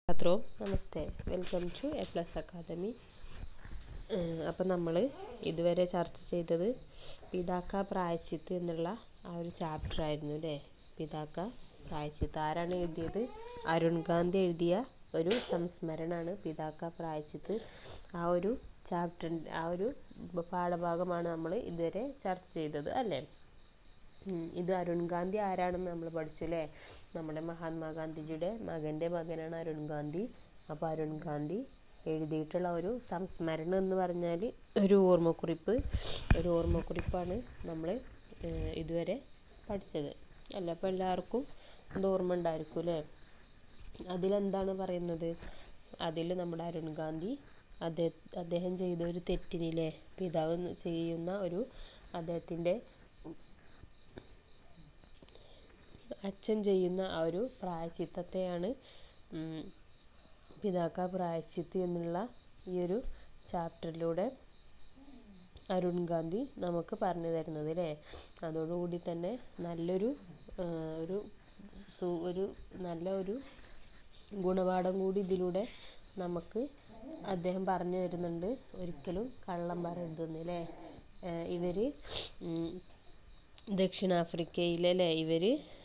ഛാത്രോ നമസ്തേ welcome to A plus academy അപ്പം നമ്മൾ ഇതുവരെ ചർച്ച ചെയ്തത് പിതാക്ക പ്രായച്ചിത്ത് എന്നുള്ള ആ ഒരു ചാപ്റ്റർ ആയിരുന്നു അല്ലേ പിതാക്ക പ്രായച്ചിത്ത് ആരാണ് എഴുതിയത് അരുൺ ഗാന്ധി എഴുതിയ ഒരു സംസ്മരണമാണ് പിതാക്ക പ്രായച്ചിത്ത് ആ ഒരു ചാപ്റ്റർ ആ ഒരു പാഠഭാഗമാണ് നമ്മൾ ഇതുവരെ ചർച്ച ചെയ്തത് അല്ലേ ഇത് അരുൺ ഗാന്ധി ആരാണെന്ന് നമ്മൾ പഠിച്ചു അല്ലേ നമ്മുടെ മഹാത്മാഗാന്ധിജിയുടെ മകൻ്റെ മകനാണ് അരുൺ ഗാന്ധി അപ്പോൾ അരുൺ ഗാന്ധി എഴുതിയിട്ടുള്ള ഒരു സംസ്മരണം എന്ന് പറഞ്ഞാൽ ഒരു ഓർമ്മക്കുറിപ്പ് ഒരു ഓർമ്മക്കുറിപ്പാണ് നമ്മൾ ഇതുവരെ പഠിച്ചത് അല്ല അപ്പോൾ എല്ലാവർക്കും ഇത് ഓർമ്മ ഉണ്ടായിരിക്കും അല്ലേ അതിലെന്താണ് പറയുന്നത് അതിൽ നമ്മുടെ അരുൺ ഗാന്ധി അദ്ദേഹം അദ്ദേഹം ചെയ്ത ഒരു തെറ്റിനില്ലേ പിതാവ് ചെയ്യുന്ന ഒരു അദ്ദേഹത്തിൻ്റെ അച്ഛൻ ചെയ്യുന്ന ആ ഒരു പ്രായച്ചിത്തത്തെയാണ് പിതാക്ക പ്രായച്ചിത്ത് എന്നുള്ള ഈ ഒരു ചാപ്റ്ററിലൂടെ അരുൺ ഗാന്ധി നമുക്ക് പറഞ്ഞു തരുന്നത് അല്ലേ അതോടുകൂടി തന്നെ നല്ലൊരു ഒരു സു ഒരു നല്ല ഒരു ഗുണപാഠം കൂടി ഇതിലൂടെ നമുക്ക് അദ്ദേഹം പറഞ്ഞു തരുന്നുണ്ട് ഒരിക്കലും കള്ളം പറയരുതെന്ന് അല്ലേ ഇവർ ദക്ഷിണാഫ്രിക്കയിലെ അല്ലേ ഇവർ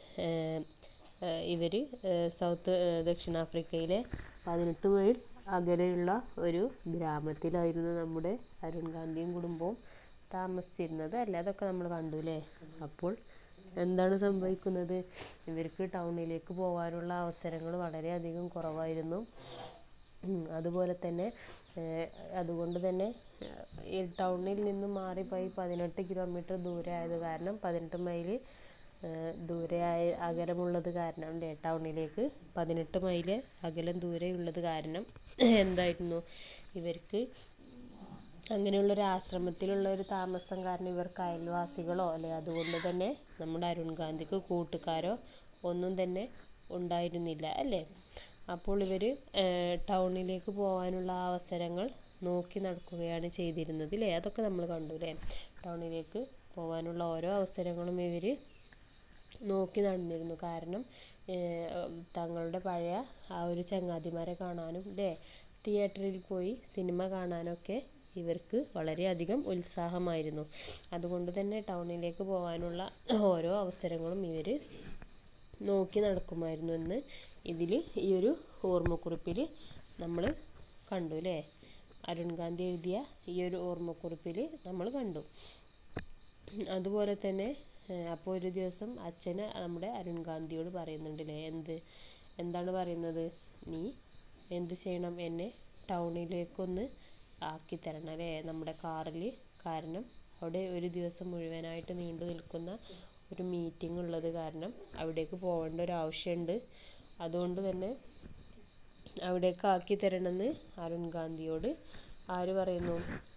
ഇവർ സൗത്ത് ദക്ഷിണാഫ്രിക്കയിലെ പതിനെട്ട് മൈൽ അകലെയുള്ള ഒരു ഗ്രാമത്തിലായിരുന്നു നമ്മുടെ അരുൺ ഗാന്ധിയും കുടുംബവും താമസിച്ചിരുന്നത് അല്ലേ അതൊക്കെ നമ്മൾ കണ്ടു അല്ലേ അപ്പോൾ എന്താണ് സംഭവിക്കുന്നത് ഇവർക്ക് ടൗണിലേക്ക് പോകാനുള്ള അവസരങ്ങൾ വളരെയധികം കുറവായിരുന്നു അതുപോലെ തന്നെ അതുകൊണ്ട് തന്നെ ഈ ടൗണിൽ നിന്നും മാറിപ്പോയി പതിനെട്ട് കിലോമീറ്റർ ദൂരെ ആയത് കാരണം പതിനെട്ട് മൈൽ ദൂരെ ആയ അകലമുള്ളത് കാരണം അല്ലേ ടൗണിലേക്ക് പതിനെട്ട് മൈൽ അകലം ദൂരെ ഉള്ളത് കാരണം എന്തായിരുന്നു ഇവർക്ക് അങ്ങനെയുള്ളൊരു ആശ്രമത്തിലുള്ള ഒരു താമസം കാരണം ഇവർക്ക് അയൽവാസികളോ അല്ലെ അതുകൊണ്ട് തന്നെ നമ്മുടെ അരുൺ ഗാന്ധിക്ക് കൂട്ടുകാരോ ഒന്നും തന്നെ ഉണ്ടായിരുന്നില്ല അല്ലേ അപ്പോൾ ഇവർ ടൗണിലേക്ക് പോകാനുള്ള അവസരങ്ങൾ നോക്കി നടക്കുകയാണ് ചെയ്തിരുന്നത് അല്ലേ അതൊക്കെ നമ്മൾ കണ്ടു അല്ലേ ടൗണിലേക്ക് പോകാനുള്ള ഓരോ അവസരങ്ങളും ഇവർ നോക്കി നടന്നിരുന്നു കാരണം തങ്ങളുടെ പഴയ ആ ഒരു ചങ്ങാതിമാരെ കാണാനും അല്ലേ തിയേറ്ററിൽ പോയി സിനിമ കാണാനൊക്കെ ഇവർക്ക് വളരെയധികം ഉത്സാഹമായിരുന്നു അതുകൊണ്ട് തന്നെ ടൗണിലേക്ക് പോകാനുള്ള ഓരോ അവസരങ്ങളും ഇവർ നോക്കി നടക്കുമായിരുന്നു എന്ന് ഇതിൽ ഈ ഒരു ഓർമ്മക്കുറിപ്പിൽ നമ്മൾ കണ്ടു അല്ലേ അരുൺ ഗാന്ധി എഴുതിയ ഈ ഒരു ഓർമ്മക്കുറിപ്പിൽ നമ്മൾ കണ്ടു അതുപോലെ തന്നെ അപ്പോൾ ഒരു ദിവസം അച്ഛന് നമ്മുടെ അരുൺ ഗാന്ധിയോട് പറയുന്നുണ്ടല്ലേ എന്ത് എന്താണ് പറയുന്നത് നീ എന്ത് ചെയ്യണം എന്നെ ടൗണിലേക്കൊന്ന് ആക്കി തരണം അല്ലേ നമ്മുടെ കാറിൽ കാരണം അവിടെ ഒരു ദിവസം മുഴുവനായിട്ട് നീണ്ടു നിൽക്കുന്ന ഒരു മീറ്റിംഗ് ഉള്ളത് കാരണം അവിടേക്ക് പോകേണ്ട ഒരു ആവശ്യമുണ്ട് അതുകൊണ്ട് തന്നെ അവിടേക്ക് ആക്കി തരണമെന്ന് അരുൺ ഗാന്ധിയോട് ആര് പറയുന്നു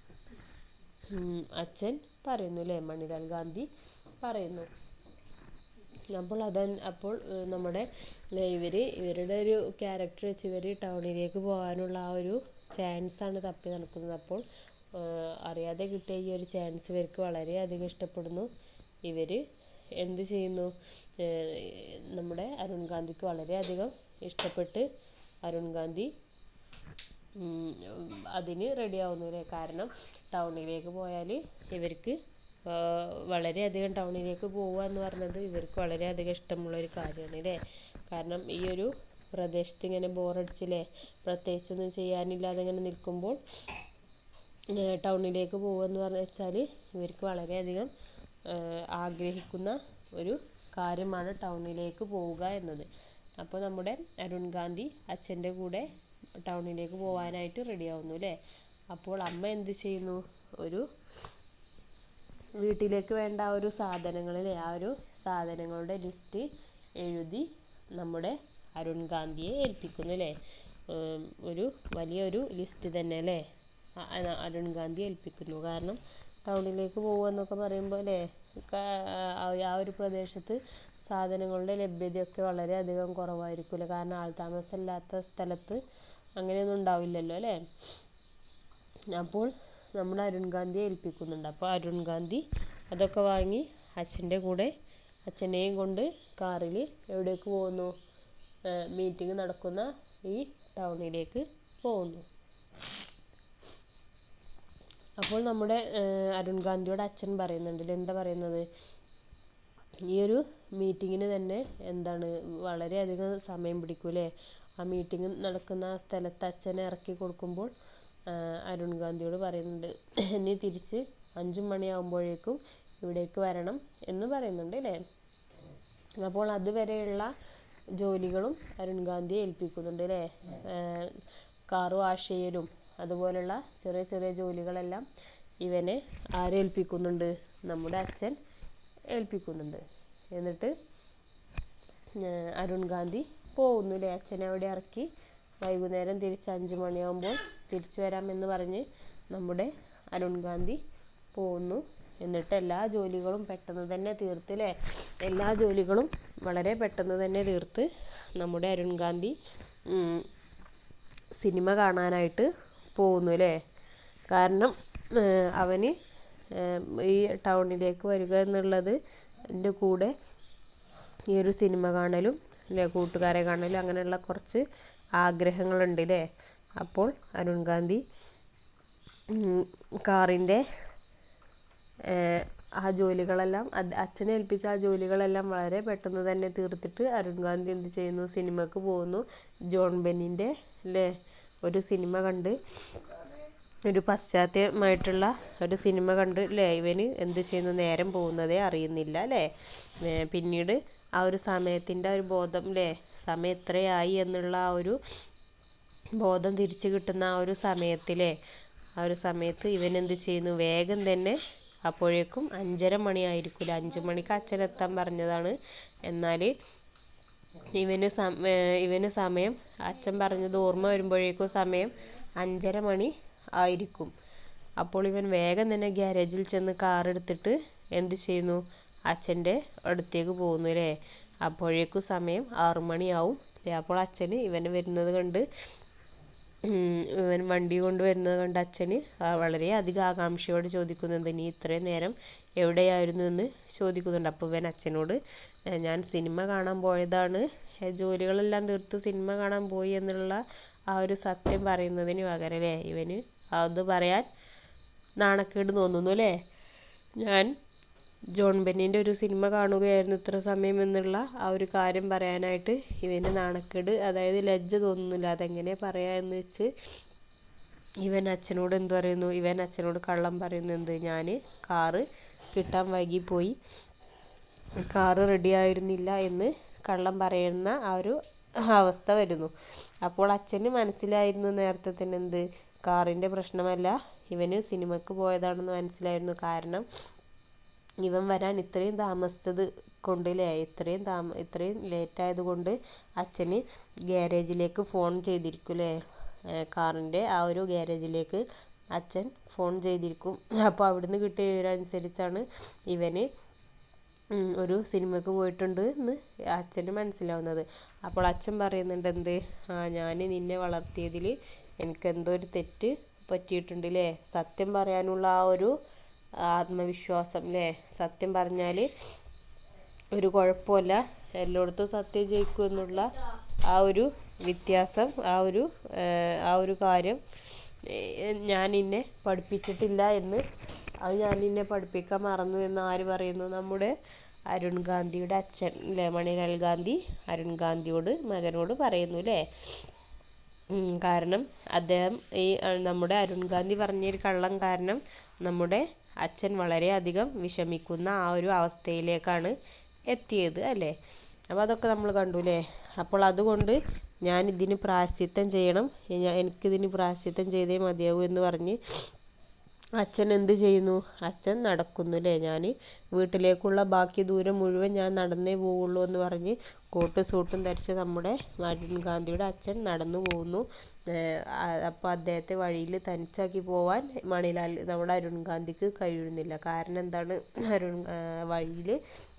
അച്ഛൻ പറയുന്നു അല്ലേ മണിലാൽ ഗാന്ധി പറയുന്നു അപ്പോൾ അത് അപ്പോൾ നമ്മുടെ ഇവർ ഇവരുടെ ഒരു ക്യാരക്ടർ വെച്ച് ഇവർ ടൗണിലേക്ക് പോകാനുള്ള ആ ഒരു ചാൻസാണ് തപ്പി നടക്കുന്നത് അപ്പോൾ അറിയാതെ കിട്ടിയ ഈ ഒരു ചാൻസ് ഇവർക്ക് വളരെയധികം ഇഷ്ടപ്പെടുന്നു ഇവർ എന്ത് ചെയ്യുന്നു നമ്മുടെ അരുൺ ഗാന്ധിക്ക് വളരെയധികം ഇഷ്ടപ്പെട്ട് അരുൺ ഗാന്ധി അതിന് റെഡി ആവുന്നു അല്ലേ കാരണം ടൗണിലേക്ക് പോയാൽ ഇവർക്ക് വളരെയധികം ടൗണിലേക്ക് പോവുക എന്ന് പറഞ്ഞത് ഇവർക്ക് വളരെയധികം ഇഷ്ടമുള്ള ഒരു കാര്യമാണ് അല്ലേ കാരണം ഈ ഒരു പ്രദേശത്ത് ഇങ്ങനെ ബോറടിച്ചില്ലേ പ്രത്യേകിച്ചൊന്നും ചെയ്യാനില്ലാതെ ഇങ്ങനെ നിൽക്കുമ്പോൾ ടൗണിലേക്ക് പോകുമെന്ന് പറഞ്ഞു വെച്ചാൽ ഇവർക്ക് വളരെയധികം ആഗ്രഹിക്കുന്ന ഒരു കാര്യമാണ് ടൗണിലേക്ക് പോവുക എന്നത് അപ്പോൾ നമ്മുടെ അരുൺ ഗാന്ധി അച്ഛൻ്റെ കൂടെ ടൗണിലേക്ക് പോകാനായിട്ട് റെഡി ആവുന്നു അല്ലേ അപ്പോൾ അമ്മ എന്ത് ചെയ്യുന്നു ഒരു വീട്ടിലേക്ക് വേണ്ട ആ ഒരു സാധനങ്ങളിലെ ആ ഒരു സാധനങ്ങളുടെ ലിസ്റ്റ് എഴുതി നമ്മുടെ അരുൺ ഗാന്ധിയെ ഏൽപ്പിക്കുന്നു അല്ലേ ഒരു വലിയൊരു ലിസ്റ്റ് തന്നെ അല്ലേ അരുൺ ഗാന്ധി ഏൽപ്പിക്കുന്നു കാരണം ടൗണിലേക്ക് പോകുമെന്നൊക്കെ പറയുമ്പോൾ അല്ലേ ആ ഒരു പ്രദേശത്ത് സാധനങ്ങളുടെ ലഭ്യതയൊക്കെ വളരെയധികം കുറവായിരിക്കുമല്ലോ കാരണം ആൾതാമസമില്ലാത്ത സ്ഥലത്ത് അങ്ങനെയൊന്നും ഉണ്ടാവില്ലല്ലോ അല്ലേ അപ്പോൾ നമ്മുടെ അരുൺ ഗാന്ധിയെ ഏൽപ്പിക്കുന്നുണ്ട് അപ്പോൾ അരുൺ ഗാന്ധി അതൊക്കെ വാങ്ങി അച്ഛൻ്റെ കൂടെ അച്ഛനെയും കൊണ്ട് കാറിൽ എവിടേക്ക് പോകുന്നു മീറ്റിംഗ് നടക്കുന്ന ഈ ടൗണിലേക്ക് പോകുന്നു അപ്പോൾ നമ്മുടെ ഏഹ്, അരുൺ ഗാന്ധിയുടെ അച്ഛൻ പറയുന്നുണ്ടല്ലോ എന്താ പറയുന്നത് ഈ ഒരു മീറ്റിങ്ങിന് തന്നെ എന്താണ് വളരെയധികം സമയം പിടിക്കും അല്ലേ ആ മീറ്റിംഗ് നടക്കുന്ന ആ സ്ഥലത്ത് അച്ഛനെ ഇറക്കി കൊടുക്കുമ്പോൾ ആ, അരുൺ ഗാന്ധിയോട് പറയുന്നുണ്ട് നീ തിരിച്ച് അഞ്ചു മണിയാകുമ്പോഴേക്കും ഇവിടേക്ക് വരണം എന്ന് പറയുന്നുണ്ട് അല്ലേ അപ്പോൾ അതുവരെയുള്ള ജോലികളും അരുൺ ഗാന്ധിയെ ഏൽപ്പിക്കുന്നുണ്ട് അല്ലേ കാറ് വാഷ് ചെയ്യലും അതുപോലുള്ള ചെറിയ ചെറിയ ജോലികളെല്ലാം ഇവനെ ആരെ ഏൽപ്പിക്കുന്നുണ്ട് നമ്മുടെ അച്ഛൻ ഏൽപ്പിക്കുന്നുണ്ട് എന്നിട്ട് ഏഹ് അരുൺ ഗാന്ധി പോകുന്നു അല്ലേ അച്ഛനെ അവിടെ ഇറക്കി വൈകുന്നേരം തിരിച്ച് അഞ്ച് മണിയാകുമ്പോൾ തിരിച്ചു വരാമെന്ന് പറഞ്ഞ് നമ്മുടെ അരുൺ ഗാന്ധി പോകുന്നു എന്നിട്ട് എല്ലാ ജോലികളും പെട്ടെന്ന് തന്നെ തീർത്ത് അല്ലേ എല്ലാ ജോലികളും വളരെ പെട്ടെന്ന് തന്നെ തീർത്ത് നമ്മുടെ അരുൺ ഗാന്ധി ഉം, സിനിമ കാണാനായിട്ട് പോകുന്നു അല്ലേ കാരണം ഏഹ് അവന് ഏഹ് ഈ ടൗണിലേക്ക് വരിക എന്നുള്ളത് എൻ്റെ കൂടെ ഈ ഒരു സിനിമ കാണലും അല്ലേ കൂട്ടുകാരെ കാണലും അങ്ങനെയുള്ള കുറച്ച് ആഗ്രഹങ്ങളുണ്ട് അല്ലേ അപ്പോൾ അരുൺ ഗാന്ധി ഉം, കാറിൻ്റെ ഏഹ്, ആ ജോലികളെല്ലാം അത് അച്ഛനെ ഏൽപ്പിച്ച ആ ജോലികളെല്ലാം വളരെ പെട്ടെന്ന് തന്നെ തീർത്തിട്ട് അരുൺ ഗാന്ധി എന്ത് ചെയ്യുന്നു സിനിമക്ക് പോകുന്നു ജോൺ ബെന്നിൻ്റെ അല്ലേ ഒരു സിനിമ കണ്ട് ഒരു പാശ്ചാത്യമായിട്ടുള്ള ഒരു സിനിമ കണ്ട് അല്ലേ ഇവന് എന്ത് ചെയ്യുന്നു നേരം പോകുന്നതേ അറിയുന്നില്ല അല്ലേ ഏ, പിന്നീട് ആ ഒരു സമയത്തിൻ്റെ ഒരു ബോധം അല്ലേ സമയം എത്രയായി എന്നുള്ള ആ ഒരു ബോധം തിരിച്ചു കിട്ടുന്ന ആ ഒരു സമയത്തിലെ ആ ഒരു സമയത്ത് ഇവൻ എന്ത് ചെയ്യുന്നു വേഗം തന്നെ അപ്പോഴേക്കും അഞ്ചര മണിയായിരിക്കില്ല അഞ്ച് മണിക്ക് അച്ഛൻ എത്താൻ പറഞ്ഞതാണ് എന്നാൽ ഇവന് സം ഏഹ് ഇവന് സമയം അച്ഛൻ പറഞ്ഞത് ഓർമ്മ വരുമ്പോഴേക്കും സമയം അഞ്ചര മണി ആയിരിക്കും അപ്പോൾ ഇവൻ വേഗം തന്നെ ഗ്യാരേജിൽ ചെന്ന് കാർ എടുത്തിട്ട് എന്ത് ചെയ്യുന്നു അച്ഛൻ്റെ അടുത്തേക്ക് പോകുന്നു അല്ലേ അപ്പോഴേക്കും സമയം ആറു മണിയാവും അല്ലേ അപ്പോൾ അച്ഛന് ഇവന് വരുന്നത് കണ്ട് ഉം, ഇവൻ വണ്ടി കൊണ്ട് വരുന്നത് കണ്ട് അച്ഛന് ആ വളരെ അധികം ആകാംക്ഷയോട് ചോദിക്കുന്നുണ്ട് നീ ഇത്രയും നേരം എവിടെയായിരുന്നു എന്ന് ചോദിക്കുന്നുണ്ട് അപ്പോൾ ഇവൻ അച്ഛനോട് "ഏ, ഞാൻ സിനിമ കാണാൻ പോയതാണ് ഏ, ജോലികളെല്ലാം തീർത്ത് സിനിമ കാണാൻ പോയി എന്നുള്ള ആ ഒരു സത്യം പറയുന്നതിന് പകരം അല്ലേ ഇവന് അത് പറയാൻ നാണക്കേട് തോന്നുന്നു അല്ലേ ഞാൻ ജോൺ ബെന്നിൻ്റെ ഒരു സിനിമ കാണുകയായിരുന്നു ഇത്ര സമയം എന്നുള്ള ആ ഒരു കാര്യം പറയാനായിട്ട് ഇവന് നാണക്കേട് അതായത് ലജ്ജ തോന്നുന്നില്ല അതെങ്ങനെ പറയാ എന്ന് വെച്ച് ഇവൻ അച്ഛനോട് എന്ത് പറയുന്നു ഇവൻ അച്ഛനോട് കള്ളം പറയുന്നു എന്ത് ഞാൻ കാറ് കിട്ടാൻ വൈകിപ്പോയി കാറ് റെഡി ആയിരുന്നില്ല എന്ന് കള്ളം പറയുന്ന ആ ഒരു അവസ്ഥ വരുന്നു അപ്പോൾ അച്ഛന് മനസ്സിലായിരുന്നു നേരത്തെ തന്നെ എന്ത് കാറിൻ്റെ പ്രശ്നമല്ല ഇവന് സിനിമക്ക് പോയതാണെന്ന് മനസ്സിലായിരുന്നു കാരണം ഇവൻ വരാൻ ഇത്രയും താമസിച്ചത് കൊണ്ടല്ലേ ഇത്രയും താമ ഇത്രയും ലേറ്റ് ആയതുകൊണ്ട് അച്ഛന് ഗ്യാരേജിലേക്ക് ഫോൺ ചെയ്തിരിക്കൂലേ കാറിൻ്റെ ആ ഒരു ഗ്യാരേജിലേക്ക് അച്ഛൻ ഫോൺ ചെയ്തിരിക്കും അപ്പോൾ അവിടുന്ന് കിട്ടിയ വിവരമനുസരിച്ചാണ് ഇവന് ഉം, ഒരു സിനിമക്ക് പോയിട്ടുണ്ട് എന്ന് അച്ഛന് മനസ്സിലാവുന്നത് അപ്പോൾ അച്ഛൻ പറയുന്നുണ്ട് എന്ത് ആ ഞാൻ നിന്നെ വളർത്തിയതിൽ എനിക്ക് എന്തോ ഒരു തെറ്റ് പറ്റിയിട്ടുണ്ട് അല്ലേ സത്യം പറയാനുള്ള ആ ഒരു ആത്മവിശ്വാസം അല്ലേ സത്യം പറഞ്ഞാൽ ഒരു കുഴപ്പമില്ല എല്ലായിടത്തും സത്യം ജയിക്കും എന്നുള്ള ആ ഒരു വ്യത്യാസം ആ ഒരു ഏഹ്, ആ ഒരു കാര്യം ഏഹ്, ഞാൻ നിന്നെ പഠിപ്പിച്ചിട്ടില്ല എന്ന് അത് ഞാൻ നിന്നെ പഠിപ്പിക്കാൻ മറന്നു എന്ന് ആര് പറയുന്നു നമ്മുടെ അരുൺ ഗാന്ധിയുടെ അച്ഛൻ അല്ലേ മണിലാൽ ഗാന്ധി അരുൺ ഗാന്ധിയോട് മകനോട് പറയുന്നു അല്ലേ ഉം, കാരണം അദ്ദേഹം ഈ അഹ് നമ്മുടെ അരുൺ ഗാന്ധി പറഞ്ഞൊരു കള്ളം കാരണം നമ്മുടെ അച്ഛൻ വളരെയധികം വിഷമിക്കുന്ന ആ ഒരു അവസ്ഥയിലേക്കാണ് എത്തിയത് അല്ലേ അപ്പോൾ അതൊക്കെ നമ്മൾ കണ്ടു അല്ലേ അപ്പോൾ അതുകൊണ്ട് ഞാൻ ഇതിന് പ്രായശ്ചിത്തം ചെയ്യണം ഞാൻ എനിക്കിതിന് പ്രായശ്ചിത്തം ചെയ്തേ മതിയാവൂ എന്ന് പറഞ്ഞ് അച്ഛൻ എന്ത് ചെയ്യുന്നു അച്ഛൻ നടക്കുന്നു അല്ലേ ഞാൻ വീട്ടിലേക്കുള്ള ബാക്കി ദൂരം മുഴുവൻ ഞാൻ നടന്നേ പോവുള്ളൂ എന്ന് പറഞ്ഞ് കോട്ട് സൂട്ടും ധരിച്ച് നമ്മുടെ അരുൺ ഗാന്ധിയുടെ അച്ഛൻ നടന്നു പോകുന്നു അപ്പോൾ അദ്ദേഹത്തെ വഴിയിൽ തനിച്ചാക്കി പോവാൻ മണിലാൽ നമ്മുടെ അരുൺ ഗാന്ധിക്ക് കഴിയുന്നില്ല കാരണം എന്താണ് അരുൺ വഴിയിൽ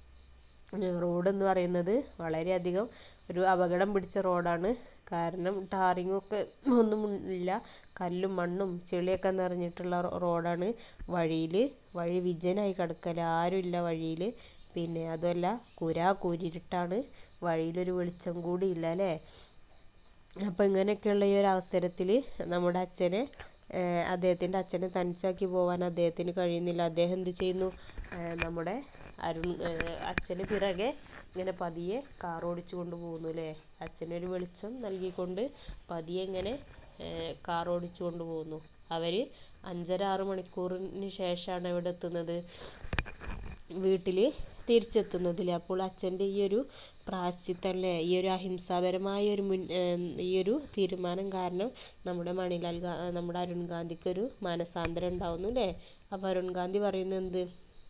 റോഡ് എന്ന് പറയുന്നത് വളരെയധികം ഒരു അപകടം പിടിച്ച റോഡാണ് കാരണം ടാറിങ്ങൊക്കെ ഒന്നും ഇല്ല കല്ലും മണ്ണും ചെളിയൊക്കെ നിറഞ്ഞിട്ടുള്ള റോ- റോഡാണ് വഴിയിൽ വഴി വിജനായി കിടക്കല ആരുമില്ല വഴിയിൽ പിന്നെ അതുമല്ല കുരാ കൂരിരുട്ടാണ് വഴിയിലൊരു വെളിച്ചം കൂടി ഇല്ല അല്ലേ അപ്പോൾ ഇങ്ങനെയൊക്കെയുള്ള ഈ ഒരു അവസരത്തിൽ നമ്മുടെ അച്ഛനെ അദ്ദേഹത്തിൻ്റെ അച്ഛനെ തനിച്ചാക്കി പോകാൻ അദ്ദേഹത്തിന് കഴിയുന്നില്ല അദ്ദേഹം എന്ത് ചെയ്യുന്നു നമ്മുടെ അരുൺ അച്ഛന് പിറകെ ഇങ്ങനെ പതിയെ കാർ ഓടിച്ചു കൊണ്ട് പോകുന്നു അല്ലേ അച്ഛനൊരു വെളിച്ചം നൽകിക്കൊണ്ട് പതിയെ ഇങ്ങനെ കാർ ഓടിച്ചു കൊണ്ട് പോകുന്നു അവർ അഞ്ചര ആറ് മണിക്കൂറിന് ശേഷമാണ് ഇവിടെ എത്തുന്നത് വീട്ടിൽ തിരിച്ചെത്തുന്നതിൽ അപ്പോൾ അച്ഛൻ്റെ ഈ ഒരു പ്രായശ്ചിത്തം അല്ലേ ഈ ഒരു അഹിംസാപരമായ ഒരു മുൻ ഈ ഒരു തീരുമാനം കാരണം നമ്മുടെ മണിലാൽ ഗാ നമ്മുടെ അരുൺ ഗാന്ധിക്ക് ഒരു മാനസാന്തരം ഉണ്ടാവുന്നു അല്ലേ അപ്പോൾ അരുൺ ഗാന്ധി പറയുന്നത് എന്ത്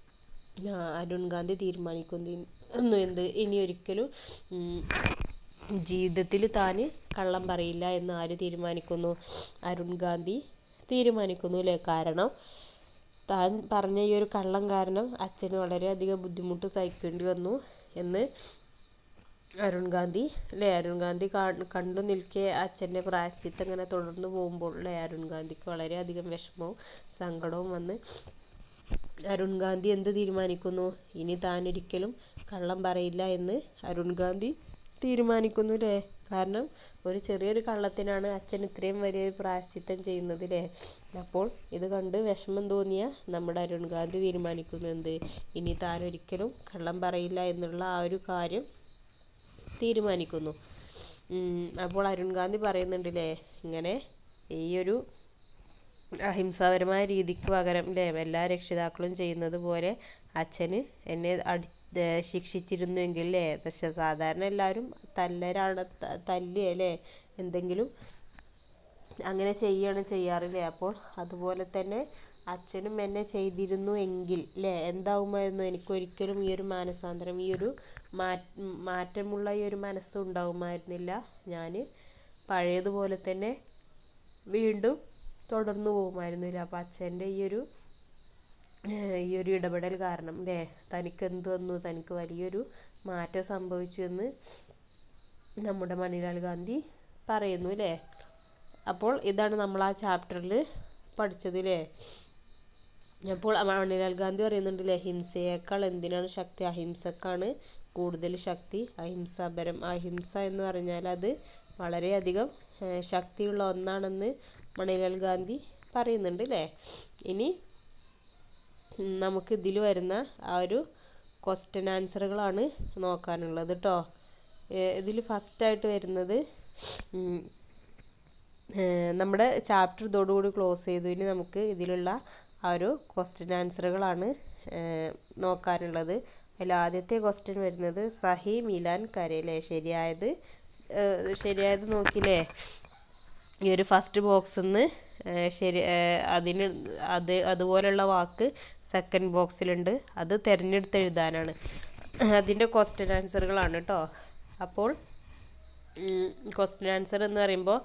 അരുൺ ഗാന്ധി തീരുമാനിക്കുന്നു എന്ത് ഇനി ഒരിക്കലും ജീവിതത്തിൽ താൻ കള്ളം പറയില്ല എന്ന് ആര് തീരുമാനിക്കുന്നു അരുൺ ഗാന്ധി തീരുമാനിക്കുന്നു അല്ലേ കാരണം താൻ പറഞ്ഞ ഈ ഒരു കള്ളം കാരണം അച്ഛന് വളരെയധികം ബുദ്ധിമുട്ട് സഹിക്കേണ്ടി വന്നു എന്ന് അരുൺ ഗാന്ധി അല്ലേ അരുൺ ഗാന്ധി കണ്ടു നിൽക്കെ അച്ഛൻ്റെ പ്രായശ്ചിത്തം ഇങ്ങനെ തുടർന്ന് പോകുമ്പോൾ അല്ലേ അരുൺ ഗാന്ധിക്ക് വളരെയധികം വിഷമവും സങ്കടവും വന്ന് അരുൺ ഗാന്ധി എന്ത് തീരുമാനിക്കുന്നു ഇനി താൻ ഒരിക്കലും കള്ളം പറയില്ല എന്ന് അരുൺ ഗാന്ധി തീരുമാനിക്കുന്നു അല്ലേ കാരണം ഒരു ചെറിയൊരു കള്ളത്തിനാണ് അച്ഛൻ ഇത്രയും വലിയൊരു പ്രായശ്ചിത്തം ചെയ്യുന്നത് അല്ലേ അപ്പോൾ ഇത് കണ്ട് വിഷമം തോന്നിയ നമ്മുടെ അരുൺ ഗാന്ധി തീരുമാനിക്കുന്നു എന്ത് ഇനി താൻ ഒരിക്കലും കള്ളം പറയില്ല എന്നുള്ള ആ ഒരു കാര്യം തീരുമാനിക്കുന്നു അപ്പോൾ അരുൺ ഗാന്ധി പറയുന്നുണ്ടല്ലേ ഇങ്ങനെ ഈ ഒരു അഹിംസാപരമായ രീതിക്ക് പകരം അല്ലേ എല്ലാ രക്ഷിതാക്കളും ചെയ്യുന്നത് പോലെ അച്ഛന് എന്നെ അടി ശിക്ഷിച്ചിരുന്നുവെങ്കിൽ അല്ലേ പക്ഷെ സാധാരണ എല്ലാവരും തല്ലരാണ് തല്ലുക അല്ലേ എന്തെങ്കിലും അങ്ങനെ ചെയ്യുകയാണ് ചെയ്യാറില്ലേ അപ്പോൾ അതുപോലെ തന്നെ അച്ഛനും എന്നെ ചെയ്തിരുന്നു എങ്കിൽ അല്ലേ എന്താവുമായിരുന്നു എനിക്കൊരിക്കലും ഈ ഒരു മാനസാന്തരം ഈ ഒരു മാറ്റമുള്ള ഈ ഒരു മനസ്സ് ഉണ്ടാവുമായിരുന്നില്ല ഞാൻ പഴയതുപോലെ തന്നെ വീണ്ടും തുടർന്നു പോകുമായിരുന്നില്ല അപ്പോൾ അച്ഛൻ്റെ ഈ ഒരു ഈ ഒരു ഇടപെടൽ കാരണം അല്ലേ തനിക്ക് എന്ത് വന്നു തനിക്ക് വലിയൊരു മാറ്റം സംഭവിച്ചു എന്ന് നമ്മുടെ മണിലാൽ ഗാന്ധി പറയുന്നു അല്ലേ അപ്പോൾ ഇതാണ് നമ്മൾ ആ ചാപ്റ്ററിൽ പഠിച്ചത് അല്ലേ അപ്പോൾ മണിലാൽ ഗാന്ധി പറയുന്നുണ്ടല്ലേ ഹിംസയേക്കാൾ എന്തിനാണ് ശക്തി അഹിംസക്കാണ് കൂടുതൽ ശക്തി അഹിംസാപരം അഹിംസ എന്ന് പറഞ്ഞാൽ അത് വളരെയധികം ശക്തിയുള്ള ഒന്നാണെന്ന് മണിലാൽ ഗാന്ധി പറയുന്നുണ്ട് അല്ലേ ഇനി നമുക്ക് ഇതിൽ വരുന്ന ആ ഒരു ക്വസ്റ്റ്യൻ ആൻസറുകളാണ് നോക്കാനുള്ളത് കേട്ടോ ഇതിൽ ഫസ്റ്റായിട്ട് വരുന്നത് നമ്മുടെ ചാപ്റ്റർ ഇതോടുകൂടി ക്ലോസ് ചെയ്തു ഇനി നമുക്ക് ഇതിലുള്ള ആ ഒരു ക്വസ്റ്റ്യൻ ആൻസറുകളാണ് നോക്കാനുള്ളത് അതിൽ ആദ്യത്തെ ക്വസ്റ്റ്യൻ വരുന്നത് സഹി മിലാൻ കരയിലെ ശരിയായത് ശരിയായത് നോക്കിയില്ലേ ഈ ഒരു ഫസ്റ്റ് ബോക്സിൽ നിന്ന് ശരി അതിന് അത് അതുപോലുള്ള വാക്ക് സെക്കൻഡ് ബോക്സിലുണ്ട് അത് തിരഞ്ഞെടുത്ത് എഴുതാനാണ് അതിൻ്റെ ക്വസ്റ്റ്യൻ ആൻസറുകളാണ് കേട്ടോ അപ്പോൾ ക്വസ്റ്റ്യൻ ആൻസർ എന്ന് പറയുമ്പോൾ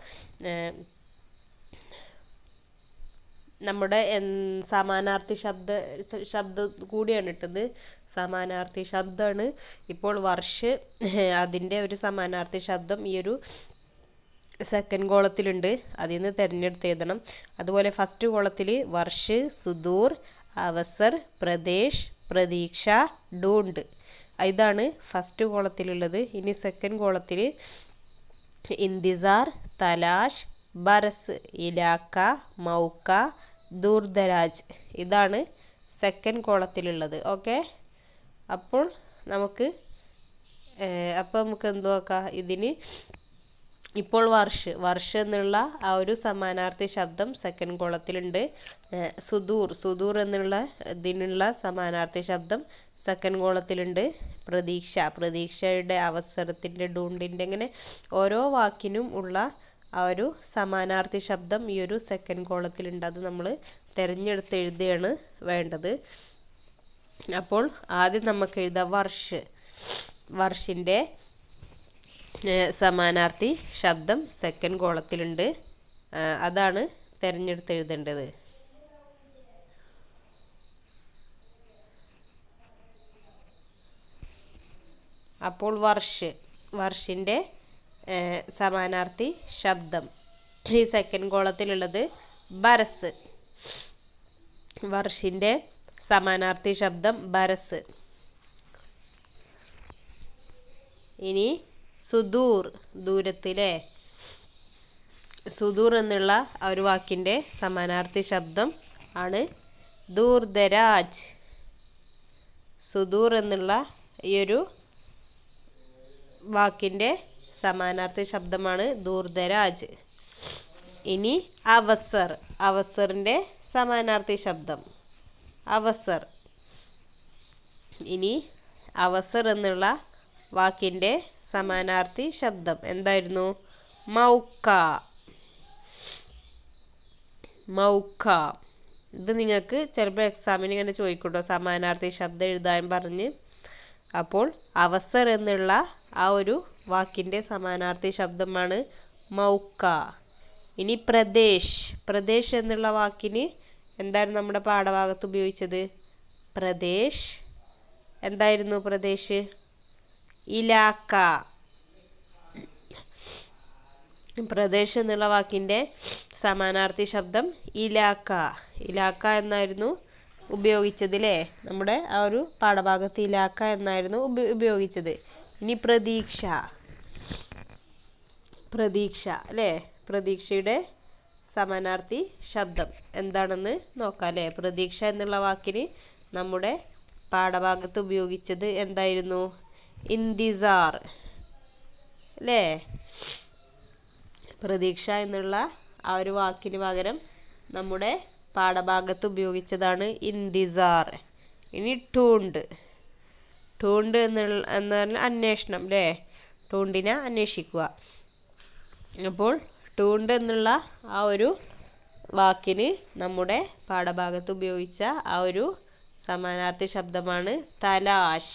നമ്മുടെ സമാനാർത്ഥി ശബ്ദ ശബ്ദം കൂടിയാണ് ഇട്ടത് സമാനാർത്ഥി ശബ്ദമാണ് ഇപ്പോൾ വർഷ അതിൻ്റെ ഒരു സമാനാർത്ഥി ശബ്ദം ഈ ഒരു സെക്കൻഡ് കോളത്തിലുണ്ട് അതിൽ നിന്ന് തിരഞ്ഞെടുത്ത് എഴുതണം അതുപോലെ ഫസ്റ്റ് കോളത്തിൽ വർഷ് സുദൂർ അവസർ പ്രദേശ് പ്രതീക്ഷ ഡൂണ്ട് ഇതാണ് ഫസ്റ്റ് കോളത്തിലുള്ളത് ഇനി സെക്കൻഡ് കോളത്തിൽ ഇന്തിസാർ തലാഷ് ബറസ് ഇലാക്ക മൗക്ക ദൂർദരാജ് ഇതാണ് സെക്കൻഡ് കോളത്തിലുള്ളത് ഓക്കെ അപ്പോൾ നമുക്ക് അപ്പോൾ നമുക്ക് എന്ത് നോക്കാം ഇതിന് ഇപ്പോൾ വർഷ് വർഷ് എന്നുള്ള ആ ഒരു സമാനാർത്ഥി ശബ്ദം സെക്കൻഡ് കോളത്തിലുണ്ട് സുദൂർ സുദൂർ എന്നുള്ള ഇതിനുള്ള സമാനാർത്ഥി ശബ്ദം സെക്കൻഡ് കോളത്തിലുണ്ട് പ്രതീക്ഷ പ്രതീക്ഷയുടെ അവസരത്തിൻ്റെ ഡൂണ്ടിൻ്റെ ഇങ്ങനെ ഓരോ വാക്കിനും ഉള്ള ആ ഒരു സമാനാർത്ഥി ശബ്ദം ഈ ഒരു സെക്കൻഡ് കോളത്തിലുണ്ട് അത് നമ്മൾ തിരഞ്ഞെടുത്ത് എഴുതുകയാണ് വേണ്ടത് അപ്പോൾ ആദ്യം നമുക്ക് എഴുതാം വർഷ് വർഷിൻ്റെ സമാനാർത്ഥി ശബ്ദം സെക്കൻഡ് കോളത്തിലുണ്ട് അതാണ് തിരഞ്ഞെടുത്ത് എഴുതേണ്ടത് അപ്പോൾ വർഷ് വർഷിൻ്റെ സമാനാർത്ഥി ശബ്ദം ഈ സെക്കൻഡ് കോളത്തിലുള്ളത് ബരസ് വർഷിൻ്റെ സമാനാർത്ഥി ശബ്ദം ബരസ് ഇനി സുദൂർ ദൂരത്തിലെ സുദൂർ എന്നുള്ള ആ ഒരു വാക്കിൻ്റെ സമാനാർത്ഥി ശബ്ദം ആണ് ദൂർദരാജ് സുദൂർ എന്നുള്ള ഈ ഒരു വാക്കിൻ്റെ സമാനാർത്ഥി ശബ്ദമാണ് ദൂർദരാജ് ഇനി അവസർ അവസറിൻ്റെ സമാനാർത്ഥി ശബ്ദം അവസർ ഇനി അവസർ എന്നുള്ള വാക്കിൻ്റെ സമാനാർത്ഥി ശബ്ദം എന്തായിരുന്നു മൗക്ക മൗക്ക ഇത് നിങ്ങൾക്ക് ചിലപ്പോൾ എക്സാമിന് ഇങ്ങനെ ചോദിക്കൂട്ടോ സമാനാർത്ഥി ശബ്ദം എഴുതാൻ പറഞ്ഞ് അപ്പോൾ അവസർ എന്നുള്ള ആ ഒരു വാക്കിൻ്റെ സമാനാർത്ഥി ശബ്ദമാണ് മൗക്ക ഇനി പ്രദേശ് പ്രദേശ് എന്നുള്ള വാക്കിന് എന്തായിരുന്നു നമ്മുടെ പാഠഭാഗത്ത് ഉപയോഗിച്ചത് പ്രദേശ് എന്തായിരുന്നു പ്രദേശ് ഇലാക്ക പ്രദേശ് എന്നുള്ള വാക്കിൻ്റെ സമാനാർത്ഥി ശബ്ദം ഇലാക്ക ഇലാക്ക എന്നായിരുന്നു ഉപയോഗിച്ചത് അല്ലേ നമ്മുടെ ആ ഒരു പാഠഭാഗത്ത് ഇലാക്ക എന്നായിരുന്നു ഉപ ഉപയോഗിച്ചത് ഇനി പ്രതീക്ഷ പ്രതീക്ഷ അല്ലേ പ്രതീക്ഷയുടെ സമാനാർത്ഥി ശബ്ദം എന്താണെന്ന് നോക്കാം അല്ലേ പ്രതീക്ഷ എന്നുള്ള വാക്കിന് നമ്മുടെ പാഠഭാഗത്ത് ഉപയോഗിച്ചത് എന്തായിരുന്നു ഇന്തിസാർ അല്ലേ പ്രതീക്ഷ എന്നുള്ള ആ ഒരു വാക്കിന് പകരം നമ്മുടെ പാഠഭാഗത്ത് ഉപയോഗിച്ചതാണ് ഇന്തിസാർ ഇനി ടൂണ്ട് ടൂണ്ട് എന്നുള്ള എന്ന് പറഞ്ഞാൽ അന്വേഷണം അല്ലേ ടൂണ്ടിനെ അന്വേഷിക്കുക അപ്പോൾ ടൂണ്ട് എന്നുള്ള ആ ഒരു വാക്കിന് നമ്മുടെ പാഠഭാഗത്ത് ഉപയോഗിച്ച ആ ഒരു സമാനാർത്ഥി ശബ്ദമാണ് തലാഷ്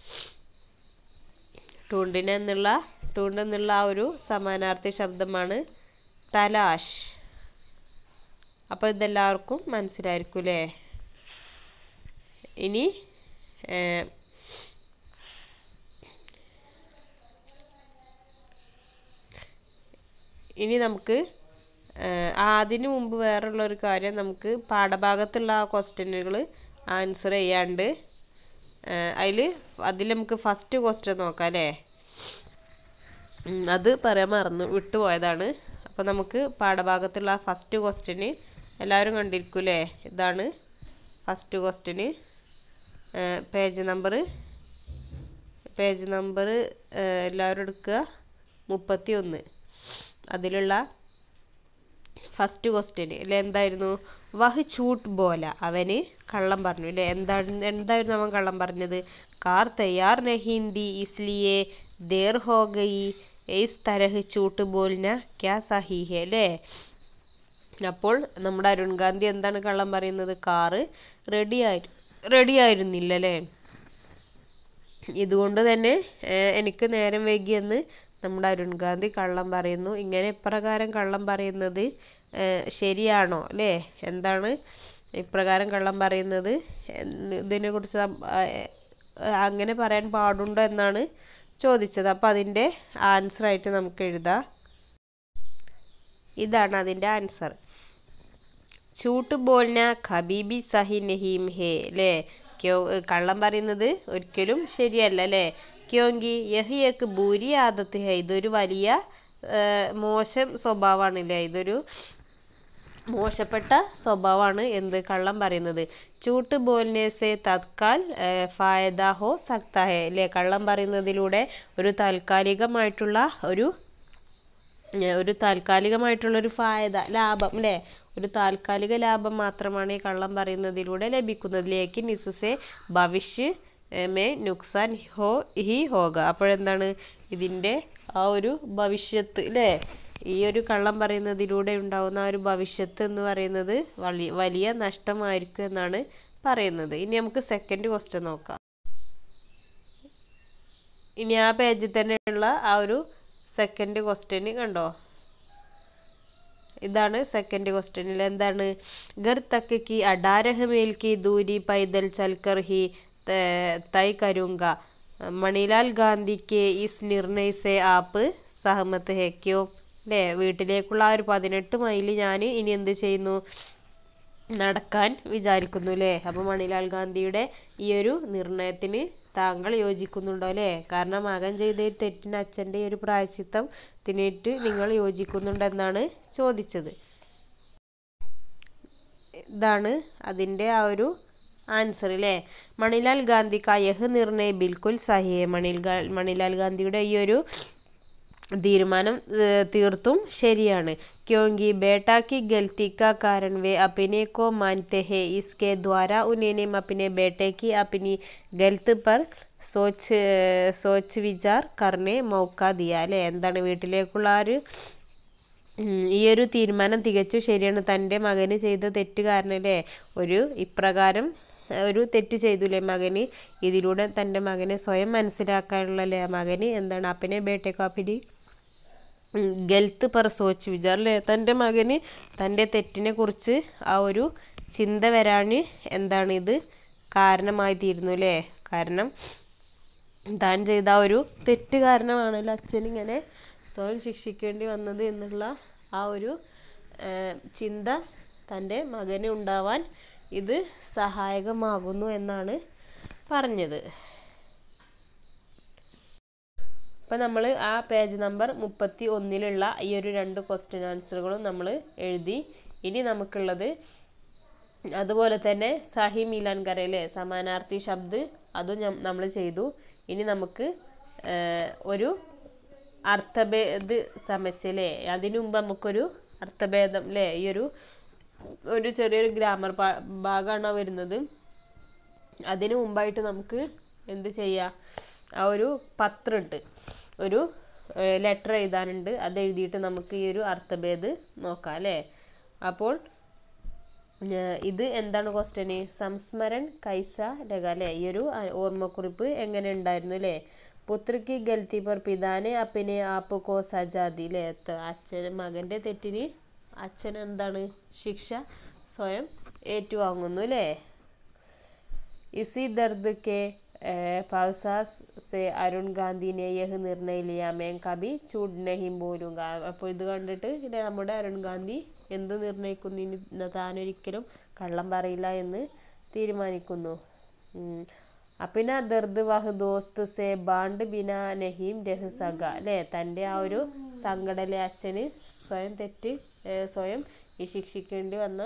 ടൂണ്ടിന് എന്നുള്ള ടൂണ്ട് എന്നുള്ള ആ ഒരു സമാനാർത്ഥി ശബ്ദമാണ് തലാഷ് അപ്പോൾ ഇതെല്ലാവർക്കും മനസ്സിലായിരിക്കും അല്ലേ ഇനി ഏഹ്, ഇനി നമുക്ക് ഏഹ്, അതിനു മുമ്പ് വേറെയുള്ള ഒരു കാര്യം നമുക്ക് പാഠഭാഗത്തുള്ള ആ ക്വസ്റ്റ്യനുകൾ ആൻസർ ചെയ്യാണ്ട് അതിൽ അതിൽ നമുക്ക് ഫസ്റ്റ് ക്വസ്റ്റ്യൻ നോക്കാം അല്ലേ ഉം, അത് പറയാൻ മറന്നു വിട്ടുപോയതാണ് അപ്പോൾ നമുക്ക് പാഠഭാഗത്തുള്ള ഫസ്റ്റ് ക്വസ്റ്റ്യന് എല്ലാവരും കണ്ടിരിക്കൂലേ ഇതാണ് first question page number page number എല്ലാവരും എടുക്കുക മുപ്പത്തി ഒന്ന് അതിലുള്ള ഫസ്റ്റ് ക്വസ്റ്റ്യൻ അല്ലെ എന്തായിരുന്നു വഹ് ചൂട്ട് ബോല അവന് കള്ളം പറഞ്ഞു അല്ലേ എന്താണ് എന്തായിരുന്നു അവൻ കള്ളം പറഞ്ഞത് കാർ തയ്യാർ നഹീന്തി ഇസ്ലിയെ ദേർ ഹോ ഗയി ഇസ് തരഹ് ചൂട്ട് ബോൽന ക്യാ സഹി ഹെ അല്ലേ അപ്പോൾ നമ്മുടെ അരുൺ ഗാന്ധി എന്താണ് കള്ളം പറയുന്നത് കാറ് റെഡി ആയി റെഡി ആയിരുന്നില്ല അല്ലേ ഇതുകൊണ്ട് തന്നെ ഏഹ്, എനിക്ക് നേരം വൈകിയെന്ന് നമ്മുടെ അരുൺ ഗാന്ധി കള്ളം പറയുന്നു ഇങ്ങനെ ഇപ്രകാരം കള്ളം പറയുന്നത് ഏഹ്, ശരിയാണോ അല്ലേ എന്താണ് ഇപ്രകാരം കള്ളം പറയുന്നത് എന്ന് ഇതിനെക്കുറിച്ച് നം- ആ, ഏഹ്, അങ്ങനെ പറയാൻ പാടുണ്ടോ എന്നാണ് ചോദിച്ചത് അപ്പോൾ അതിൻ്റെ ആൻസർ ആയിട്ട് നമുക്ക് എഴുതാം ഇതാണ് അതിൻ്റെ ആൻസർ ചൂട്ട് ബോൽന ഖബീബി സഹി നഹീം ഹേ അല്ലേ ക്യോ കള്ളം പറയുന്നത് ഒരിക്കലും ശരിയല്ല അല്ലേ ക്യോങ്കി യഹ് യക്ക് ബൂരി ആദത്ത് ഹേ ഇതൊരു വലിയ ആ, മോശം സ്വഭാവമാണ് അല്ലേ ഇതൊരു മോശപ്പെട്ട സ്വഭാവമാണ് എന്ത് കള്ളം പറയുന്നത് ചൂട്ട് ബോൽനെ സെ തത്കാൽ ഏഹ്, ഫായദ ഹോ സക്ത ഹേ അല്ലേ കള്ളം പറയുന്നതിലൂടെ ഒരു താൽക്കാലികമായിട്ടുള്ള ഒരു ഏഹ്, ഒരു താൽക്കാലികമായിട്ടുള്ളൊരു ഫായദ ലാഭം അല്ലേ ഒരു താൽക്കാലിക ലാഭം മാത്രമാണ് ഈ കള്ളം പറയുന്നതിലൂടെ ലഭിക്കുന്നത് ലേക്കിൻ ഇസസെ ഭവിഷ്യ ഏഹ്, മേ നുക്സാൻ ഹോ ഹി ഹോഗ അപ്പോഴെന്താണ് ഇതിൻ്റെ ആ ഒരു ഭവിഷ്യത്ത് അല്ലേ ഈ ഒരു കള്ളം പറയുന്നതിലൂടെ ഉണ്ടാവുന്ന ആ ഒരു ഭവിഷ്യത്ത് എന്ന് പറയുന്നത് വലിയ വലിയ നഷ്ടമായിരിക്കും എന്നാണ് പറയുന്നത് ഇനി നമുക്ക് സെക്കൻഡ് ക്വസ്റ്റ്യൻ നോക്കാം ഇനി ആ പേജിൽ തന്നെയുള്ള ആ ഒരു സെക്കൻഡ് ക്വസ്റ്റ്യൻ കണ്ടോ ഇതാണ് സെക്കൻഡ് ക്വസ്റ്റ്യനിൽ എന്താണ് ഗർ തക്ക് കി അഡാരഹ് മേൽ കി ദൂരി പൈദൽ ചൽക്കർ ഹി ത- തൈ കരൂങ്ക മണിലാൽ ഗാന്ധിക്ക് ഇസ് നിർണയ സെ ആപ്പ് സഹമത്ത് ഹെ ക്യോ അല്ലേ വീട്ടിലേക്കുള്ള ആ ഒരു പതിനെട്ട് മൈൽ ഞാൻ ഇനി എന്ത് ചെയ്യുന്നു നടക്കാൻ വിചാരിക്കുന്നു അല്ലേ അപ്പോൾ മണിലാൽ ഗാന്ധിയുടെ ഈ ഒരു നിർണയത്തിന് താങ്കൾ യോജിക്കുന്നുണ്ടോ അല്ലേ കാരണം മകൻ ചെയ്ത ഈ തെറ്റിന് അച്ഛൻ്റെ ഈ ഒരു പ്രായശ്ചിത്തത്തിനേറ്റ് നിങ്ങൾ യോജിക്കുന്നുണ്ടെന്നാണ് ചോദിച്ചത് ഇതാണ് അതിൻ്റെ ആ ഒരു ആൻസർ അല്ലേ മണിലാൽ ഗാന്ധി കാ യഹ് നിർണയ ബിൽക്കുൽ സഹി ഹെ മണിൽ ഗാ- മണിലാൽ ഗാന്ധിയുടെ ഈ ഒരു തീരുമാനം ഏഹ്, തീർത്തും ശരിയാണ് ക്യോങ്കി ബേട്ടാ की गलती का कारण वे अपने को मानते हैं इसके द्वारा उन्हें अपने बेटे की अपनी गलत पर सोच सोच विचार करने मौका दिया അല്ലേ എന്താണ് വീട്ടിലേക്കുള്ള ആ ഒരു ഉം, ഈ ഒരു തീരുമാനം തികച്ചും ശരിയാണ് തൻ്റെ മകന് ചെയ്ത തെറ്റ് കാരണല്ലേ ഒരു ഇപ്രകാരം ഏഹ്, ഒരു തെറ്റ് ചെയ്തുല്ലേ മകന് ഇതിലൂടെ തൻ്റെ മകനെ സ്വയം മനസ്സിലാക്കാനുള്ളല്ലേ മകന് എന്താണ് അപ്പനെ ബേട്ടേക്കോ അപ്പിനി ഗൽത്ത് പെർ സോച്ച് വിചാർ അല്ലേ തൻ്റെ മകന് തൻ്റെ തെറ്റിനെ കുറിച്ച് ആ ഒരു ചിന്ത വരാൻ എന്താണ് ഇത് കാരണമായി തീരുന്നു അല്ലേ കാരണം താൻ ചെയ്ത ആ ഒരു തെറ്റ് കാരണമാണല്ലോ അച്ഛൻ ഇങ്ങനെ സ്വയം ശിക്ഷിക്കേണ്ടി വന്നത് എന്നുള്ള ആ ഒരു ഏഹ്, ചിന്ത തൻ്റെ മകന് ഉണ്ടാവാൻ ഇത് സഹായകമാകുന്നു എന്നാണ് പറഞ്ഞത് അപ്പം നമ്മൾ ആ പേജ് നമ്പർ മുപ്പത്തി ഒന്നിലുള്ള ഈ ഒരു രണ്ട് ക്വസ്റ്റ്യൻ ആൻസറുകളും നമ്മൾ എഴുതി ഇനി നമുക്കുള്ളത് അതുപോലെ തന്നെ സഹി മിലാൻ കരയിലെ സമാനാർത്ഥി ശബ്ദ് അതും നമ്മൾ ചെയ്തു ഇനി നമുക്ക് ഏഹ്, ഒരു അർത്ഥഭേദ് സമച്ചല്ലേ അതിനു മുമ്പ് നമുക്കൊരു അർത്ഥഭേദം അല്ലേ ഈ ഒരു ഒരു ചെറിയൊരു ഗ്രാമർ ഭാഗമാണ് വരുന്നത് അതിനു മുമ്പായിട്ട് നമുക്ക് എന്ത് ചെയ്യാം ആ ഒരു പത്രമുണ്ട് ഒരു ലെറ്റർ എഴുതാനുണ്ട് അത് എഴുതിയിട്ട് നമുക്ക് ഈ ഒരു അർത്ഥഭേദ് നോക്കാം അല്ലേ അപ്പോൾ ഏഹ് ഇത് എന്താണ് ക്വസ്റ്റ്യന് സംസ്മരൺ കൈസ രക അല്ലേ ഈ ഒരു അ- ഓർമ്മക്കുറിപ്പ് എങ്ങനെ ഉണ്ടായിരുന്നു അല്ലേ പുത്രക്ക് ഗൽത്തി പർ പിതാനെ അപ്പിനെ ആപ്പ് കോ സജാതി അല്ലേ ത- അച്ഛൻ മകൻ്റെ തെറ്റിന് അച്ഛൻ എന്താണ് ശിക്ഷ സ്വയം ഏറ്റുവാങ്ങുന്നു അല്ലേ इसी दर्द के पासास से അരുൺ ഗാന്ധി ने यह निर्णय लिया मैं कभी झूठ नहीं बोलूंगा അപ്പോൾ ഇത് കണ്ടിട്ട് പിന്നെ നമ്മുടെ അരുൺ ഗാന്ധി എന്ത് നിർണ്ണയിക്കുന്നു ഇനി താനൊരിക്കലും കള്ളം പറയില്ല എന്ന് തീരുമാനിക്കുന്നു ഉം. അപ്പിന ദർദ് വഹ് ദോസ്ത് സെ ബാണ്ട് ബിന നഹീം രഹ് സക അല്ലേ തൻ്റെ ആ ഒരു സങ്കടലെ അച്ഛന് സ്വയം തെറ്റ് ഏഹ് സ്വയം ഈ ശിക്ഷിക്കേണ്ടി വന്ന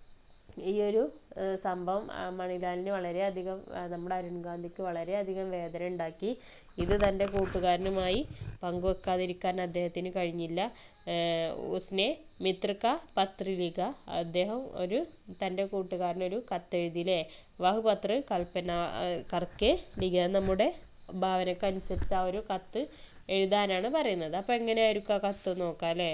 ഈ ഒരു ഏഹ് സംഭവം ആ, മണിലാലിന് വളരെയധികം ആ, നമ്മുടെ അരുൺ ഗാന്ധിക്ക് വളരെയധികം വേദന ഉണ്ടാക്കി ഇത് തൻ്റെ കൂട്ടുകാരനുമായി പങ്കുവെക്കാതിരിക്കാൻ അദ്ദേഹത്തിന് കഴിഞ്ഞില്ല ഏഹ് ഉസ്നെ മിത്രക്ക പത്രിലിക അദ്ദേഹം ഒരു തൻ്റെ കൂട്ടുകാരനൊരു കത്തെഴുതിയില്ലേ വഹ് പത്ര കൽപ്പന ഏഹ് കർക്കെ ലിഖ നമ്മുടെ ഭാവനക്കനുസരിച്ച് ആ ഒരു കത്ത് എഴുതാനാണ് പറയുന്നത് അപ്പോൾ എങ്ങനെയായിരിക്കും ആ കത്ത് നോക്കാം അല്ലേ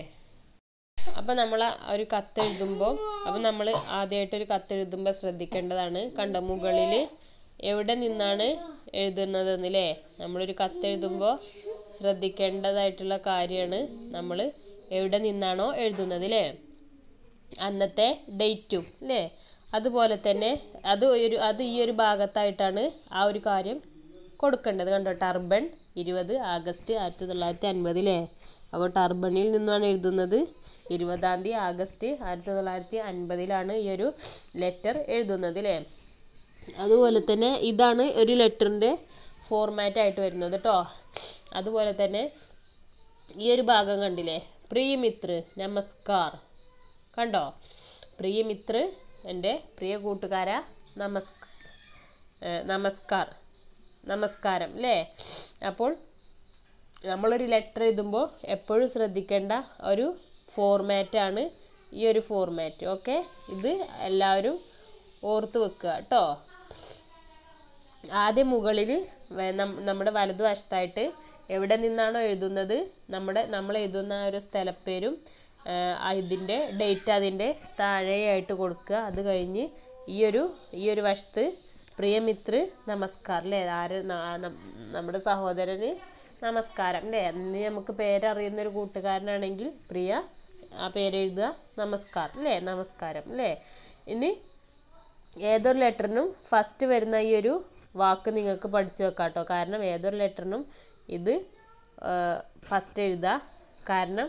അപ്പം നമ്മൾ ഒരു കത്ത് എഴുതുമ്പോൾ അപ്പം നമ്മൾ ആദ്യമായിട്ടൊരു കത്ത് എഴുതുമ്പോൾ ശ്രദ്ധിക്കേണ്ടതാണ് കണ്ടോ മുകളിൽ എവിടെ നിന്നാണ് എഴുതുന്നതെന്ന് അല്ലേ നമ്മളൊരു കത്ത് എഴുതുമ്പോൾ ശ്രദ്ധിക്കേണ്ടതായിട്ടുള്ള കാര്യമാണ് നമ്മൾ എവിടെ നിന്നാണോ എഴുതുന്നത് അല്ലേ അന്നത്തെ ഡേറ്റും അല്ലേ അതുപോലെ തന്നെ അത് ഒരു അത് ഈ ഒരു ഭാഗത്തായിട്ടാണ് ആ ഒരു കാര്യം കൊടുക്കേണ്ടത് കണ്ടോ ടർബൺ ഇരുപത് ആഗസ്റ്റ് ആയിരത്തി തൊള്ളായിരത്തി അൻപതിലേ അപ്പോൾ ടർബണിൽ നിന്നാണ് എഴുതുന്നത് ഇരുപതാം തീയതി ആഗസ്റ്റ് ആയിരത്തി തൊള്ളായിരത്തി അൻപതിലാണ് ഈ ഒരു ലെറ്റർ എഴുതുന്നത് അല്ലേ അതുപോലെ തന്നെ ഇതാണ് ഒരു ലെറ്ററിൻ്റെ ഫോർമാറ്റ് ആയിട്ട് വരുന്നത് കേട്ടോ അതുപോലെ തന്നെ ഈ ഒരു ഭാഗം കണ്ടില്ലേ പ്രിയമിത്ര നമസ്കാർ കണ്ടോ പ്രിയമിത്ര എൻ്റെ പ്രിയ കൂട്ടുകാര നമസ്ക ഏഹ് നമസ്കാർ നമസ്കാരം അല്ലേ അപ്പോൾ നമ്മളൊരു ലെറ്റർ എഴുതുമ്പോൾ എപ്പോഴും ശ്രദ്ധിക്കേണ്ട ഒരു ഫോർമാറ്റാണ് ഈ ഒരു ഫോർമാറ്റ് ഓക്കെ ഇത് എല്ലാവരും ഓർത്ത് വെക്കുക കേട്ടോ ആദ്യം മുകളിൽ നമ്മുടെ വലതുവശത്തായിട്ട് എവിടെ നിന്നാണോ എഴുതുന്നത് നമ്മുടെ നമ്മൾ എഴുതുന്ന ആ ഒരു സ്ഥലപ്പേരും ആ ഇതിൻ്റെ ഡേറ്റ് അതിൻ്റെ താഴെയായിട്ട് കൊടുക്കുക അത് കഴിഞ്ഞ് ഈ ഒരു ഈ ഒരു വശത്ത് പ്രിയമിത്ര നമസ്കാരം അല്ലേ ആര് ന- നം- നമ്മുടെ സഹോദരന് നമസ്കാരം അല്ലേ അന്ന് നമുക്ക് പേരറിയുന്ന ഒരു കൂട്ടുകാരനാണെങ്കിൽ പ്രിയ ആ പേരെഴുതുക നമസ്കാരം അല്ലേ നമസ്കാരം അല്ലേ ഇനി ഏതൊരു ലെറ്ററിനും ഫസ്റ്റ് വരുന്ന ഈ ഒരു വാക്ക് നിങ്ങൾക്ക് പഠിച്ചു വെക്കാം കേട്ടോ കാരണം ഏതൊരു ലെറ്ററിനും ഇത് ഫസ്റ്റ് എഴുതുക കാരണം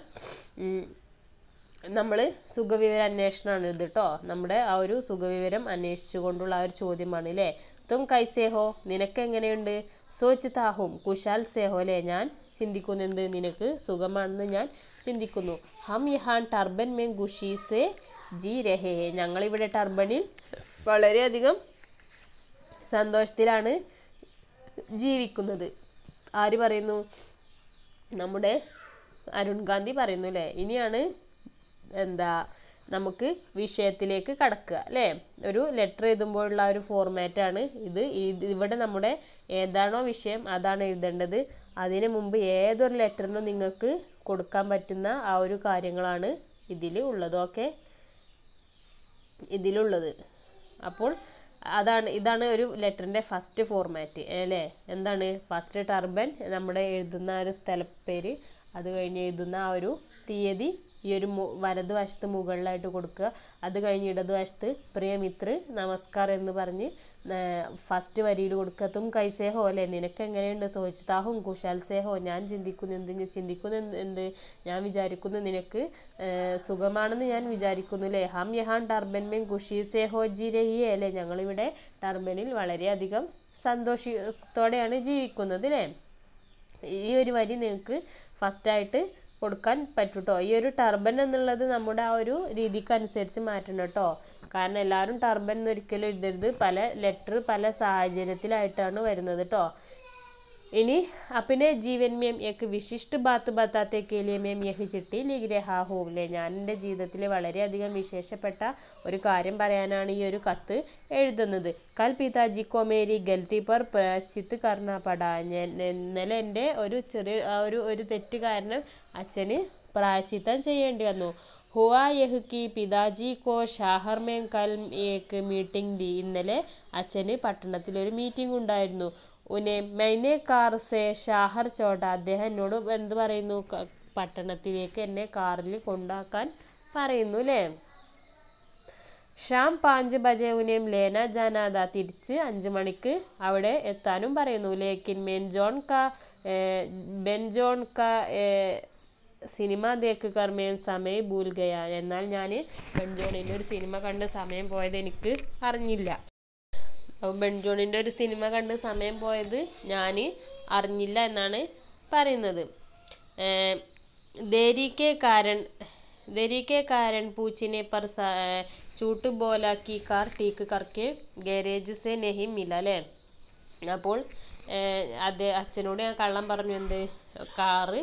നമ്മൾ സുഖവിവര അന്വേഷണമാണ് ഇത് കേട്ടോ നമ്മുടെ ആ ഒരു സുഖവിവരം അന്വേഷിച്ചുകൊണ്ടുള്ള ആ ഒരു ചോദ്യമാണ് അല്ലേ തും കൈസേഹോ നിനക്ക് എങ്ങനെയുണ്ട് സോച്ച് താഹും കുശാൽ സേഹോ അല്ലേ ഞാൻ ചിന്തിക്കുന്നെന്ത് നിനക്ക് സുഖമാണെന്ന് ഞാൻ ചിന്തിക്കുന്നു ഹം യഹാൻ ടർബൻ മേ ഖുഷി സേ ജി രഹേ ഹേ ഞങ്ങളിവിടെ ടർബനിൽ വളരെയധികം സന്തോഷത്തിലാണ് ജീവിക്കുന്നത് ആര് പറയുന്നു നമ്മുടെ അരുൺ ഗാന്ധി പറയുന്നു അല്ലേ ഇനിയാണ് എന്താ നമുക്ക് വിഷയത്തിലേക്ക് കടക്കുക അല്ലേ ഒരു ലെറ്റർ എഴുതുമ്പോഴുള്ള ഒരു ഫോർമാറ്റാണ് ഇത് ഇത് ഇവിടെ നമ്മുടെ ഏതാണോ വിഷയം അതാണ് എഴുതേണ്ടത് അതിന് മുമ്പ് ഏതൊരു ലെറ്ററിനും നിങ്ങൾക്ക് കൊടുക്കാൻ പറ്റുന്ന ആ ഒരു കാര്യങ്ങളാണ് ഇതിൽ ഉള്ളത് ഓക്കെ ഇതിലുള്ളത് അപ്പോൾ അതാണ് ഇതാണ് ഒരു ലെറ്ററിൻ്റെ ഫസ്റ്റ് ഫോർമാറ്റ് അല്ലേ എന്താണ് ഫസ്റ്റ് ടർബൻ നമ്മുടെ എഴുതുന്ന ആ ഒരു സ്ഥലപ്പേര് അത് കഴിഞ്ഞ് എഴുതുന്ന ആ ഒരു തീയതി ഈ ഒരു മു വലതുവശത്ത് മുകളിലായിട്ട് കൊടുക്കുക അത് കഴിഞ്ഞ് ഇടതുവശത്ത് പ്രിയമിത്ര നമസ്കാർ എന്ന് പറഞ്ഞ് ഫസ്റ്റ് വരിയിൽ കൊടുക്കുക തും കൈസേഹോ അല്ലേ നിനക്ക് എങ്ങനെയുണ്ട് സോച്ചിതാഹും കുശാൽ സേഹോ ഞാൻ ചിന്തിക്കുന്നു എന്ത് ചിന്തിക്കുന്നു എന്ത് എന്ത് ഞാൻ വിചാരിക്കുന്നു നിനക്ക് ഏർ സുഖമാണെന്ന് ഞാൻ വിചാരിക്കുന്നു അല്ലേ ഹം യഹാൻ ടർബൻ മേം ഖുഷി സേഹോ ജി രഹിയേ അല്ലേ ഞങ്ങളിവിടെ ടർബനിൽ വളരെയധികം സന്തോഷത്തോടെയാണ് ജീവിക്കുന്നത് അല്ലേ ഈ ഒരു വരി നിങ്ങൾക്ക് ഫസ്റ്റായിട്ട് കൊടുക്കാൻ പറ്റും കേട്ടോ ഈ ഒരു ടർബൻ എന്നുള്ളത് നമ്മുടെ ആ ഒരു രീതിക്ക് അനുസരിച്ച് മാറ്റണം കേട്ടോ കാരണം എല്ലാവരും ടർബൻ എന്നൊരിക്കലും എഴുതരുത് പല ലെറ്റർ പല സാഹചര്യത്തിലായിട്ടാണ് വരുന്നത് കേട്ടോ इन्हीं अपने जीवन में एक विशिष्ट बात बताते के लिए मैं यह चिट्ठी लिख रहा हूँ അല്ലേ ഞാൻ എൻ്റെ ജീവിതത്തിൽ വളരെയധികം വിശേഷപ്പെട്ട ഒരു കാര്യം പറയാനാണ് ഈ ഒരു കത്ത് എഴുതുന്നത് കൽ പിതാജിക്കോ മേരി ഗൽത്തി പർ പ്രാശ്ചിത്ത് കർണ പടാ ഞാൻ ഇന്നലെ എൻ്റെ ഒരു ചെറിയ ആ ഒരു ഒരു തെറ്റ് കാരണം അച്ഛന് പ്രായശ്ചിത്തം ചെയ്യേണ്ടി വന്നു ഹുവാ യഹ് കി പിതാജി കോ ഷാഹർ മേം കൽ ഏക്ക് മീറ്റിംഗ് ദി ഇന്നലെ അച്ഛന് പട്ടണത്തിൽ ഒരു മീറ്റിംഗ് ഉണ്ടായിരുന്നു ഉനെ മൈനെ കാർ സേ ഷാഹർ ചോട്ട അദ്ദേഹം എന്നോട് എന്ത് പറയുന്നു ക- പട്ടണത്തിലേക്ക് എന്നെ കാറിൽ കൊണ്ടാക്കാൻ പറയുന്നു അല്ലേ ഷാം പാഞ്ച് ബജെ ഉനേം ലേന ജാനാദ തിരിച്ച് അഞ്ച് മണിക്ക് അവിടെ എത്താനും പറയുന്നു ലേക്കിൻ മെൻ ജോൺ കാ ഏർ, ബെൻ ജോൺ കാ ഏർ, സിനിമ ദേക്ക് കർ മേം സമയം ഭൂൽ ഗയ എന്നാൽ ഞാൻ ബെൻജോണിൻ്റെ ഒരു സിനിമ കണ്ട് സമയം പോയത് എനിക്ക് അറിഞ്ഞില്ല അപ്പോൾ ബെൻജോണിൻ്റെ ഒരു സിനിമ കണ്ട് സമയം പോയത് ഞാൻ അറിഞ്ഞില്ല എന്നാണ് പറയുന്നത് ഏർ, देरी के कारण देरी के कारण पूछने पर सा- ഏർ, ചൂട്ട് बोला कि कार ठीक करके गैरेज से नहीं मिला അല്ലേ അപ്പോൾ ഏർ, അത് അച്ഛനോട് ഞാൻ കള്ളം പറഞ്ഞു എന്ത് കാറ്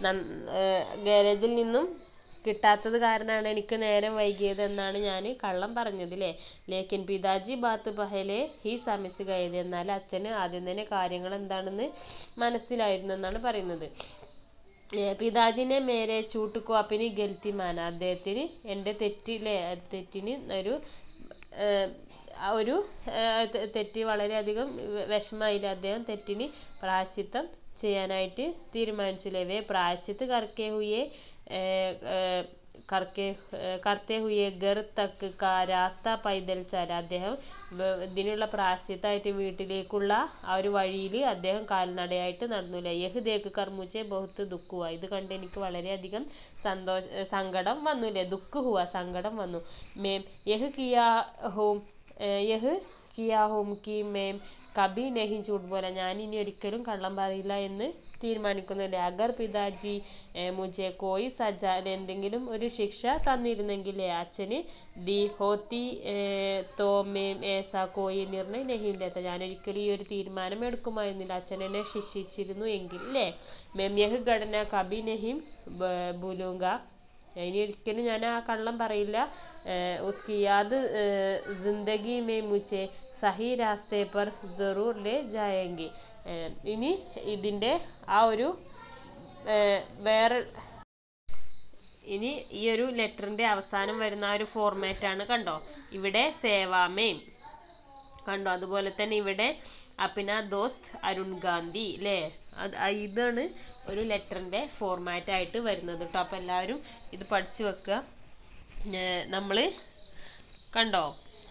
ഗാരേജിൽ നിന്നും കിട്ടാത്തത് കാരണമാണ് എനിക്ക് നേരം വൈകിയത് എന്നാണ് ഞാൻ കള്ളം പറഞ്ഞത് അല്ലേ ലേക്കിൻ പിതാജി ബാത്ത് പഹലെ ഹി സമിച്ച് കയത് എന്നാൽ അച്ഛന് ആദ്യം തന്നെ കാര്യങ്ങൾ എന്താണെന്ന് മനസ്സിലായിരുന്നു എന്നാണ് പറയുന്നത് ഏ, പിതാജിനെ മേരെ ചൂട്ടുക്കോ അപ്പിനി ഗൽത്തി മാന അദ്ദേഹത്തിന് എൻ്റെ തെറ്റിലെ തെറ്റിന് ഒരു ഏ, ആ ഒരു ഏ, തെ- തെറ്റ് വളരെയധികം വെ- വിഷമായില്ല അദ്ദേഹം തെറ്റിന് പ്രായശ്ചിത്തം ചെയ്യാനായിട്ട് തീരുമാനിച്ചില്ലേ വേ പ്രായശ്ചിത്ത് കർക്കെ ഹുയെ ഏ, ഏ, കർക്കെ ഏ, കർത്തെ ഹുയെ ഗർ തക്ക് കാ രാസ്ത പൈതൽ ചാര അദ്ദേഹം വ- ഇതിനുള്ള പ്രായശ്ചിത്തമായിട്ട് വീട്ടിലേക്കുള്ള ആ ഒരു വഴിയിൽ അദ്ദേഹം കാൽനടയായിട്ട് നടന്നില്ല യഹ് ദേക്ക് കർമുച്ചെ ബഹുത്ത് ദുഃഖുവ ഇത് കണ്ട് എനിക്ക് വളരെയധികം സന്തോഷ സങ്കടം വന്നുല്ലേ ദുഃഖ ഹുവ സങ്കടം വന്നു മേം യഹ് കിയാ ഹോം യഹ് കിയാ ഹോം കി മേം കബി നെഹി ചൂട് പോലെ ഞാൻ ഇനി ഒരിക്കലും കള്ളം പറയില്ല എന്ന് തീരുമാനിക്കുന്നില്ലേ അഗർ പിതാജി ഏ, മുझे കോയി സജ എന്തെങ്കിലും ഒരു ശിക്ഷ തന്നിരുന്നെങ്കിലേ അച്ഛന് ദി ഹോത്തി ഏ, തോ മേം ഏസ കോയി നിർണയം നെഹിയില്ലാത്ത ഞാൻ ഒരിക്കലും ഈ ഒരു തീരുമാനം എടുക്കുമായിരുന്നില്ല അച്ഛൻ എന്നെ ശിക്ഷിച്ചിരുന്നു എങ്കിൽ അല്ലേ മേം യഹ് ഘടന കബി നെഹിം ബുലൂങ്ക ഇനി ഒരിക്കലും ഞാൻ ആ കള്ളം പറയില്ല ഏർ ഉസ്കി യാദ് ഏർ ജിന്ദഗി മേ മുझे സഹി രാസ്തേ പർ ജറൂർ ലേ ജായെങ്കി ഏർ ഇനി ഇതിൻ്റെ ആ ഒരു ഏർ വേറെ ഇനി ഈ ഒരു ലെറ്ററിൻ്റെ അവസാനം വരുന്ന ആ ഒരു ഫോർമാറ്റാണ് കണ്ടോ ഇവിടെ സേവാമേം കണ്ടോ അതുപോലെ തന്നെ ഇവിടെ അപ്പിന ദോസ്ത് അരുൺ ഗാന്ധി അല്ലേ അത് ആ ഇതാണ് ഒരു ലെറ്ററിൻ്റെ ഫോർമാറ്റ് ആയിട്ട് വരുന്നത് കേട്ടോ അപ്പോൾ എല്ലാവരും ഇത് പഠിച്ചു വെക്കുക നമ്മൾ കണ്ടോ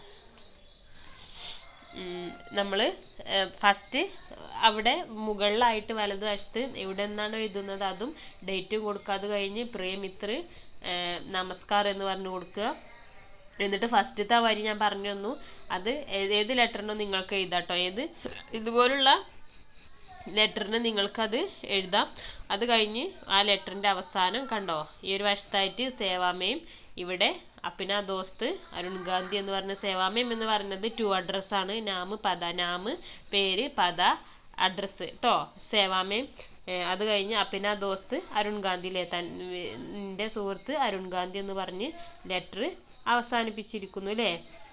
നമ്മൾ ഫസ്റ്റ് അവിടെ മുകളിലായിട്ട് വലതുവശത്ത് എവിടെ നിന്നാണോ എഴുതുന്നത് അതും ഡേറ്റും കൊടുക്കുക അത് കഴിഞ്ഞ് പ്രിയമിത്ര നമസ്കാർ എന്ന് പറഞ്ഞു കൊടുക്കുക എന്നിട്ട് ഫസ്റ്റത്തെ വരി ഞാൻ പറഞ്ഞു തന്നു അത് ഏത് ഏത് ലെറ്ററിനും നിങ്ങൾക്ക് എഴുതാട്ടോ ഏത് ഇതുപോലുള്ള ലെറ്ററിന് നിങ്ങൾക്കത് എഴുതാം അത് കഴിഞ്ഞ് ആ ലെറ്ററിൻ്റെ അവസാനം കണ്ടോ ഈ ഒരു വശത്തായിട്ട് സേവാമയും ഇവിടെ അപ്പിന ദോസ്ത് അരുൺ ഗാന്ധി എന്ന് പറഞ്ഞ സേവാമയം എന്ന് പറയുന്നത് ടു അഡ്രസ്സാണ് നാമ് പദ നാമ് പേര് പദ അഡ്രസ്സ് കേട്ടോ സേവാമയം ഏഹ് അത് കഴിഞ്ഞ് അപ്പിന ദോസ്ത് അരുൺ ഗാന്ധിയിലെ തൻ്റെ സുഹൃത്ത് അരുൺ ഗാന്ധി എന്ന് പറഞ്ഞ് ലെറ്റർ അവസാനിപ്പിച്ചിരിക്കുന്നു അല്ലേ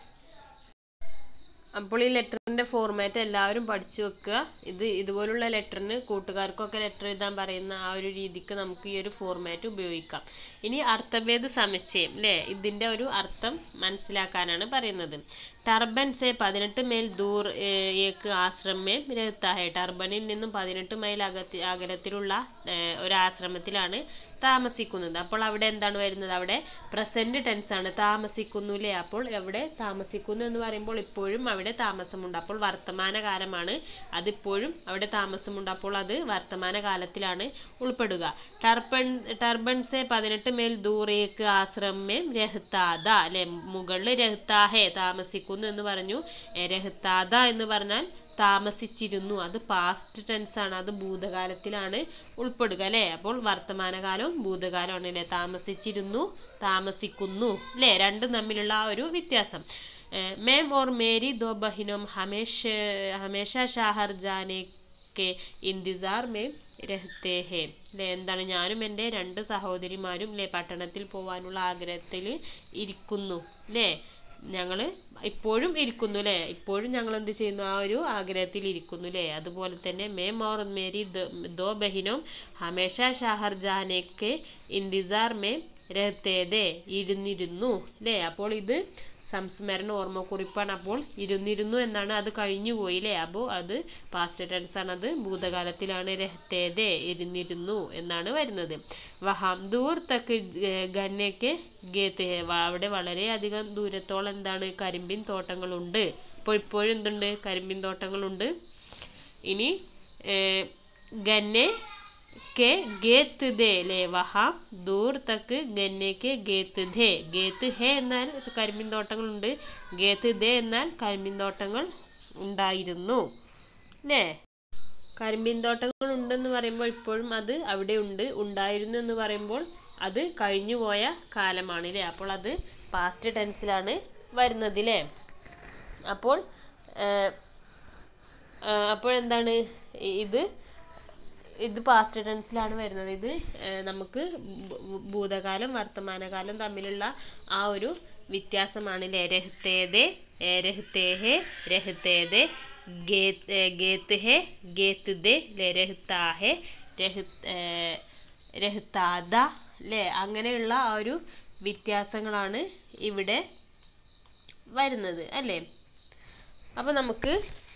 അപ്പോൾ ഈ ലെറ്ററിൻ്റെ ഫോർമാറ്റ് എല്ലാവരും പഠിച്ചു വെക്കുക ഇത് ഇതുപോലുള്ള ലെറ്ററിന് കൂട്ടുകാർക്കൊക്കെ ലെറ്റർ എഴുതാൻ പറയുന്ന ആ ഒരു രീതിക്ക് നമുക്ക് ഈ ഒരു ഫോർമാറ്റ് ഉപയോഗിക്കാം ഇനി അർത്ഥഭേദ സമുച്ചയം അല്ലേ ഇതിൻ്റെ ഒരു അർത്ഥം മനസ്സിലാക്കാനാണ് പറയുന്നത് ടർബൻ സെ പതിനെട്ട് മൈൽ ദൂർ ഏഹ്, ഏക്ക് ആശ്രമേ രഹത്താ ഹെ ടർബനിൽ നിന്നും പതിനെട്ട് മൈൽ അകത്തി അകലത്തിലുള്ള ഏഹ്, ഒരു ആശ്രമത്തിലാണ് താമസിക്കുന്നത് അപ്പോൾ അവിടെ എന്താണ് വരുന്നത് അവിടെ പ്രസന്റ് ടെൻസ് ആണ് താമസിക്കുന്നു അല്ലേ അപ്പോൾ എവിടെ താമസിക്കുന്നു എന്ന് പറയുമ്പോൾ ഇപ്പോഴും അവിടെ താമസമുണ്ട് അപ്പോൾ വർത്തമാന കാലമാണ് അതിപ്പോഴും അവിടെ താമസമുണ്ട് അപ്പോൾ അത് വർത്തമാന കാലത്തിലാണ് ഉൾപ്പെടുക ടർബൺ ടർബൺസെ പതിനെട്ട് മേൽ ദൂരേക്ക് ആശ്രമം രഹത്താദ അല്ലെ മുകളിൽ രഹത്താഹെ താമസിക്കുന്നു എന്ന് പറഞ്ഞു എ, രഹത്താദ എന്ന് പറഞ്ഞാൽ താമസിച്ചിരുന്നു അത് പാസ്റ്റ് ടെൻസ് ആണ് അത് ഭൂതകാലത്തിലാണ് ഉൾപ്പെടുക അല്ലേ അപ്പോൾ വർത്തമാനകാലവും ഭൂതകാലമാണ് അല്ലേ താമസിച്ചിരുന്നു താമസിക്കുന്നു അല്ലേ രണ്ടും തമ്മിലുള്ള ആ ഒരു വ്യത്യാസം मैम और मेरी दो बहनों हमेशा हमेशा शाहर जाने के इंतज़ार में രഹത്തെ ഹേ അല്ലേ എന്താണ് ഞാനും എൻ്റെ രണ്ട് സഹോദരിമാരും അല്ലേ പട്ടണത്തിൽ പോകാനുള്ള ആഗ്രഹത്തിൽ ഇരിക്കുന്നു അല്ലേ ഞങ്ങൾ ഇപ്പോഴും ഇരിക്കുന്നു അല്ലേ ഇപ്പോഴും ഞങ്ങൾ എന്ത് ചെയ്യുന്നു ആ ഒരു ആഗ്രഹത്തിൽ ഇരിക്കുന്നു അല്ലേ അതുപോലെ തന്നെ മേം ഓർ മേരി ദ- ദോ ബഹിനും ഹമേഷ ഷാഹർ ജാനേക്ക് ഇന്തിസാർ മേ രഹത്തേതേ ഇരുന്നിരുന്നു അല്ലേ അപ്പോൾ ഇത് സംസ്മരണ ഓർമ്മക്കുറിപ്പാണ് അപ്പോൾ ഇരുന്നിരുന്നു എന്നാണ് അത് കഴിഞ്ഞു പോയില്ലേ അപ്പോൾ അത് പാസ്റ്റ് ടെൻസ് ആണ് അത് ഭൂതകാലത്തിലാണ് രഹത്തേതെ ഇരുന്നിരുന്നു എന്നാണ് വരുന്നത് വഹാം ദൂർ തക്ക് ഗന്നയ്ക്ക് ഗേത്ത് ഹെ. വ- അവിടെ വളരെയധികം ദൂരത്തോളം എന്താണ് കരിമ്പിൻ തോട്ടങ്ങളുണ്ട് ഇപ്പോൾ ഇപ്പോഴും എന്തുണ്ട് കരിമ്പിൻ തോട്ടങ്ങളുണ്ട് ഇനി ഏഹ്, ഗന്നെ के गेत दे ले वहाँ दूर तक ഗന്നെ के ഗേത്ത് ധേ ഗേത്ത് ഹേ എന്നാൽ കരിമ്പിൻ തോട്ടങ്ങളുണ്ട് ഗേത്ത് ദേ എന്നാൽ കരിമ്പിൻ തോട്ടങ്ങൾ ഉണ്ടായിരുന്നു അല്ലേ കരിമ്പിൻ തോട്ടങ്ങൾ ഉണ്ടെന്ന് പറയുമ്പോൾ ഇപ്പോഴും അത് അവിടെ ഉണ്ട് ഉണ്ടായിരുന്നു എന്ന് പറയുമ്പോൾ അത് കഴിഞ്ഞു പോയ കാലമാണ് അല്ലേ അപ്പോൾ അത് പാസ്റ്റ് ടെൻസിലാണ് വരുന്നത് അല്ലേ അപ്പോൾ ഏഹ്, ഏഹ്, അപ്പോൾ എന്താണ് ഇ- ഇത് ഇത് പാസ്റ്റ് ടെൻസിലാണ് വരുന്നത് ഇത് ഏഹ്, നമുക്ക് ഭൂ- ഭൂതകാലം വർത്തമാനകാലം തമ്മിലുള്ള ആ ഒരു വ്യത്യാസമാണ് ല്ലേ രഹത്തേതെ ഏഹ്, രഹത്തേഹെ രഹത്തേതെ ഗേത്ത് ഏഹ്, ഗേത്ത് ഹെ ഗേത്ത് ദേ ല്ലേ രഹത്താഹെ രഹ് ഏഹ്, രഹത്താദ അല്ലേ അങ്ങനെയുള്ള ആ ഒരു വ്യത്യാസങ്ങളാണ് ഇവിടെ വരുന്നത് അല്ലേ അപ്പോൾ നമുക്ക്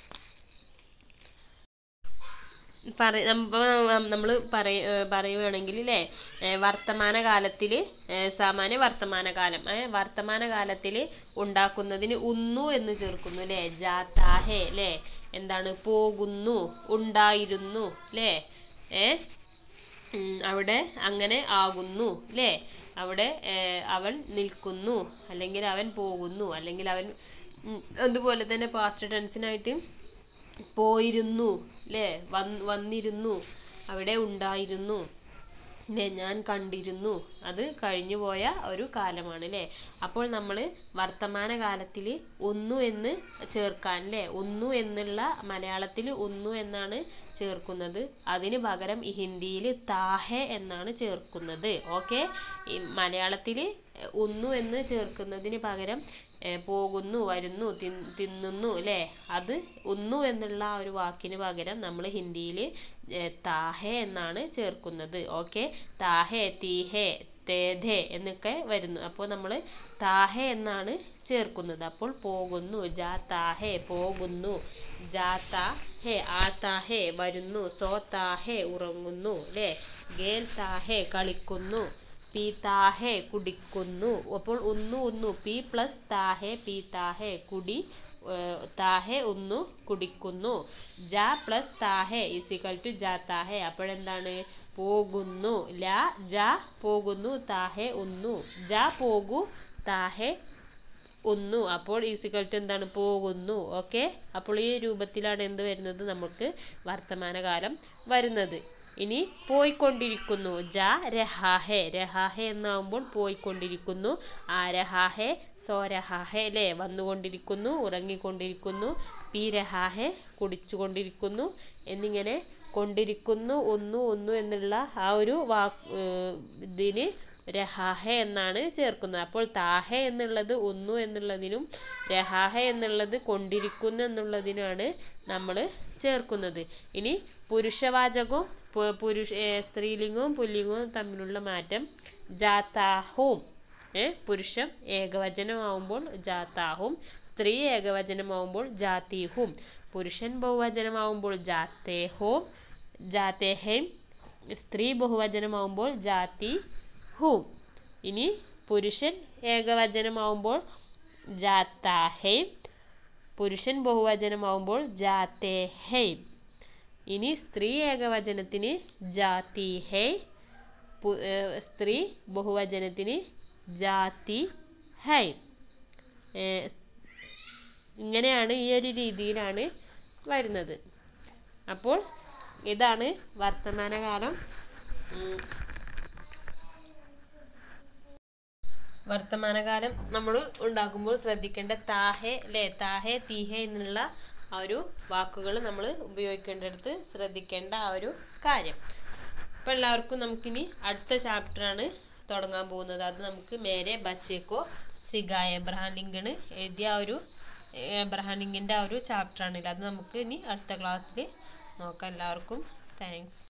പറ നമ്മൾ പറയ പറയുകയാണെങ്കിൽ അല്ലേ വർത്തമാനകാലത്തിൽ സാമാന്യ വർത്തമാനകാലം ഏ, വർത്തമാനകാലത്തിൽ ഉണ്ടാക്കുന്നതിന് ഉന്നു എന്ന് ചേർക്കുന്നു അല്ലേ ജാത്താഹെ അല്ലേ എന്താണ് പോകുന്നു ഉണ്ടായിരുന്നു അല്ലേ ഏ ഉം, അവിടെ അങ്ങനെ ആകുന്നു അല്ലേ അവിടെ ഏർ, അവൻ നിൽക്കുന്നു അല്ലെങ്കിൽ അവൻ പോകുന്നു അല്ലെങ്കിൽ അവൻ ഉം, അതുപോലെ തന്നെ പാസ്റ്റ് ടെൻസിനായിട്ട് പോയിരുന്നു അല്ലേ വന്ന് വന്നിരുന്നു അവിടെ ഉണ്ടായിരുന്നു അല്ലേ ഞാൻ കണ്ടിരുന്നു അത് കഴിഞ്ഞു പോയ ഒരു കാലമാണ് അല്ലേ അപ്പോൾ നമ്മൾ വർത്തമാന കാലത്തിൽ ഒന്നു എന്ന് ചേർക്കാൻ അല്ലേ ഒന്നു എന്നുള്ള മലയാളത്തിൽ ഒന്നു എന്നാണ് ചേർക്കുന്നത് അതിന് പകരം ഈ ഹിന്ദിയിൽ താഹെ എന്നാണ് ചേർക്കുന്നത് ഓക്കെ ഈ മലയാളത്തിൽ ഒന്നു എന്ന് ചേർക്കുന്നതിന് പകരം ഏർ പോകുന്നു വരുന്നു തിൻ തിന്നുന്നു അല്ലേ അത് ഒന്നു എന്നുള്ള ആ ഒരു വാക്കിന് പകരം നമ്മൾ ഹിന്ദിയിൽ താഹെ എന്നാണ് ചേർക്കുന്നത് ഓക്കെ താഹെ തീഹെ തേധെ എന്നൊക്കെ വരുന്നു അപ്പോൾ നമ്മൾ താഹെ എന്നാണ് ചേർക്കുന്നത് അപ്പോൾ പോകുന്നു ജാ താഹെ പോകുന്നു ജാ താഹെ ആ താഹെ വരുന്നു സോ താഹെ ഉറങ്ങുന്നു അല്ലേ ഗേൽ താഹെ കളിക്കുന്നു പി താഹെ കുടിക്കുന്നു അപ്പോൾ ഒന്നു ഒന്നു പി പ്ലസ് താഹെ പി താഹെ കുടി ഏർ, താഹെ ഒന്നു കുടിക്കുന്നു ജ പ്ലസ് താഹെ ഇസിക്കൽ ടു ജാ താഹെ അപ്പോഴെന്താണ് പോകുന്നു ല ജ പോകുന്നു താഹെ ഒന്നു ജ പോകൂ താഹെ ഒന്നു അപ്പോൾ ഈസിക്കൽ ടു എന്താണ് പോകുന്നു ഓക്കെ അപ്പോൾ ഈ രൂപത്തിലാണ് എന്ത് വരുന്നത് നമുക്ക് വർത്തമാനകാലം വരുന്നത് ഇനി പോയിക്കൊണ്ടിരിക്കുന്നു ജ രഹാഹെ രഹാഹെ എന്നാവുമ്പോൾ പോയിക്കൊണ്ടിരിക്കുന്നു ആ രഹാഹെ സോ രഹാഹെ അല്ലേ വന്നുകൊണ്ടിരിക്കുന്നു ഉറങ്ങിക്കൊണ്ടിരിക്കുന്നു പി രഹാഹെ കുടിച്ചുകൊണ്ടിരിക്കുന്നു എന്നിങ്ങനെ കൊണ്ടിരിക്കുന്നു ഒന്നു ഒന്നു എന്നുള്ള ആ ഒരു വാക്ക് ഇതിന് രഹാഹെ എന്നാണ് ചേർക്കുന്നത് അപ്പോൾ താഹെ എന്നുള്ളത് ഒന്നു എന്നുള്ളതിനും രഹാഹെ എന്നുള്ളത് കൊണ്ടിരിക്കുന്നു എന്നുള്ളതിനാണ് നമ്മൾ ചേർക്കുന്നത് ഇനി പുരുഷവാചകവും പു- പുരുഷ ഏ, സ്ത്രീലിംഗവും പുല്ലിംഗവും തമ്മിലുള്ള മാറ്റം ജാതാഹും ഏ പുരുഷം ഏകവചനമാവുമ്പോൾ ജാതാഹും സ്ത്രീ ഏകവചനമാവുമ്പോൾ ജാതിഹും പുരുഷൻ ബഹുവചനമാവുമ്പോൾ ജാത്തേഹോം ജാത്തേഹേം സ്ത്രീ ബഹുവചനമാവുമ്പോൾ ജാതി ഹും ഇനി പുരുഷൻ ഏകവചനമാവുമ്പോൾ ജാത്താഹേം പുരുഷൻ ബഹുവചനമാവുമ്പോൾ ജാത്തേഹേം ഇനി സ്ത്രീ ഏകവചനത്തിന് ജാതി ഹേ പു- ഏഹ് സ്ത്രീ ബഹുവചനത്തിന് ജാതി ഹൈ ഏഹ് ഇങ്ങനെയാണ് ഈ ഒരു രീതിയിലാണ് വരുന്നത് അപ്പോൾ ഇതാണ് വർത്തമാനകാലം ഉം, വർത്തമാനകാലം നമ്മൾ ഉണ്ടാക്കുമ്പോൾ ശ്രദ്ധിക്കേണ്ട താഹെ അല്ലേ താഹെ തീഹെ എന്നുള്ള ആ ഒരു വാക്കുകൾ നമ്മൾ ഉപയോഗിക്കേണ്ടടുത്ത് ശ്രദ്ധിക്കേണ്ട ആ ഒരു കാര്യം അപ്പോൾ എല്ലാവർക്കും നമുക്കിനി അടുത്ത ചാപ്റ്ററാണ് തുടങ്ങാൻ പോകുന്നത് അത് നമുക്ക് മേരെ ബച്ചേക്കോ സിഗായ എബ്രഹാം ലിങ്കണ് എഴുതിയ ആ ഒരു എബ്രഹാം ലിങ്കിൻ്റെ ആ ഒരു ചാപ്റ്ററാണില്ല അത് നമുക്ക് ഇനി അടുത്ത ക്ലാസ്സിൽ നോക്കാം എല്ലാവർക്കും താങ്ക്സ്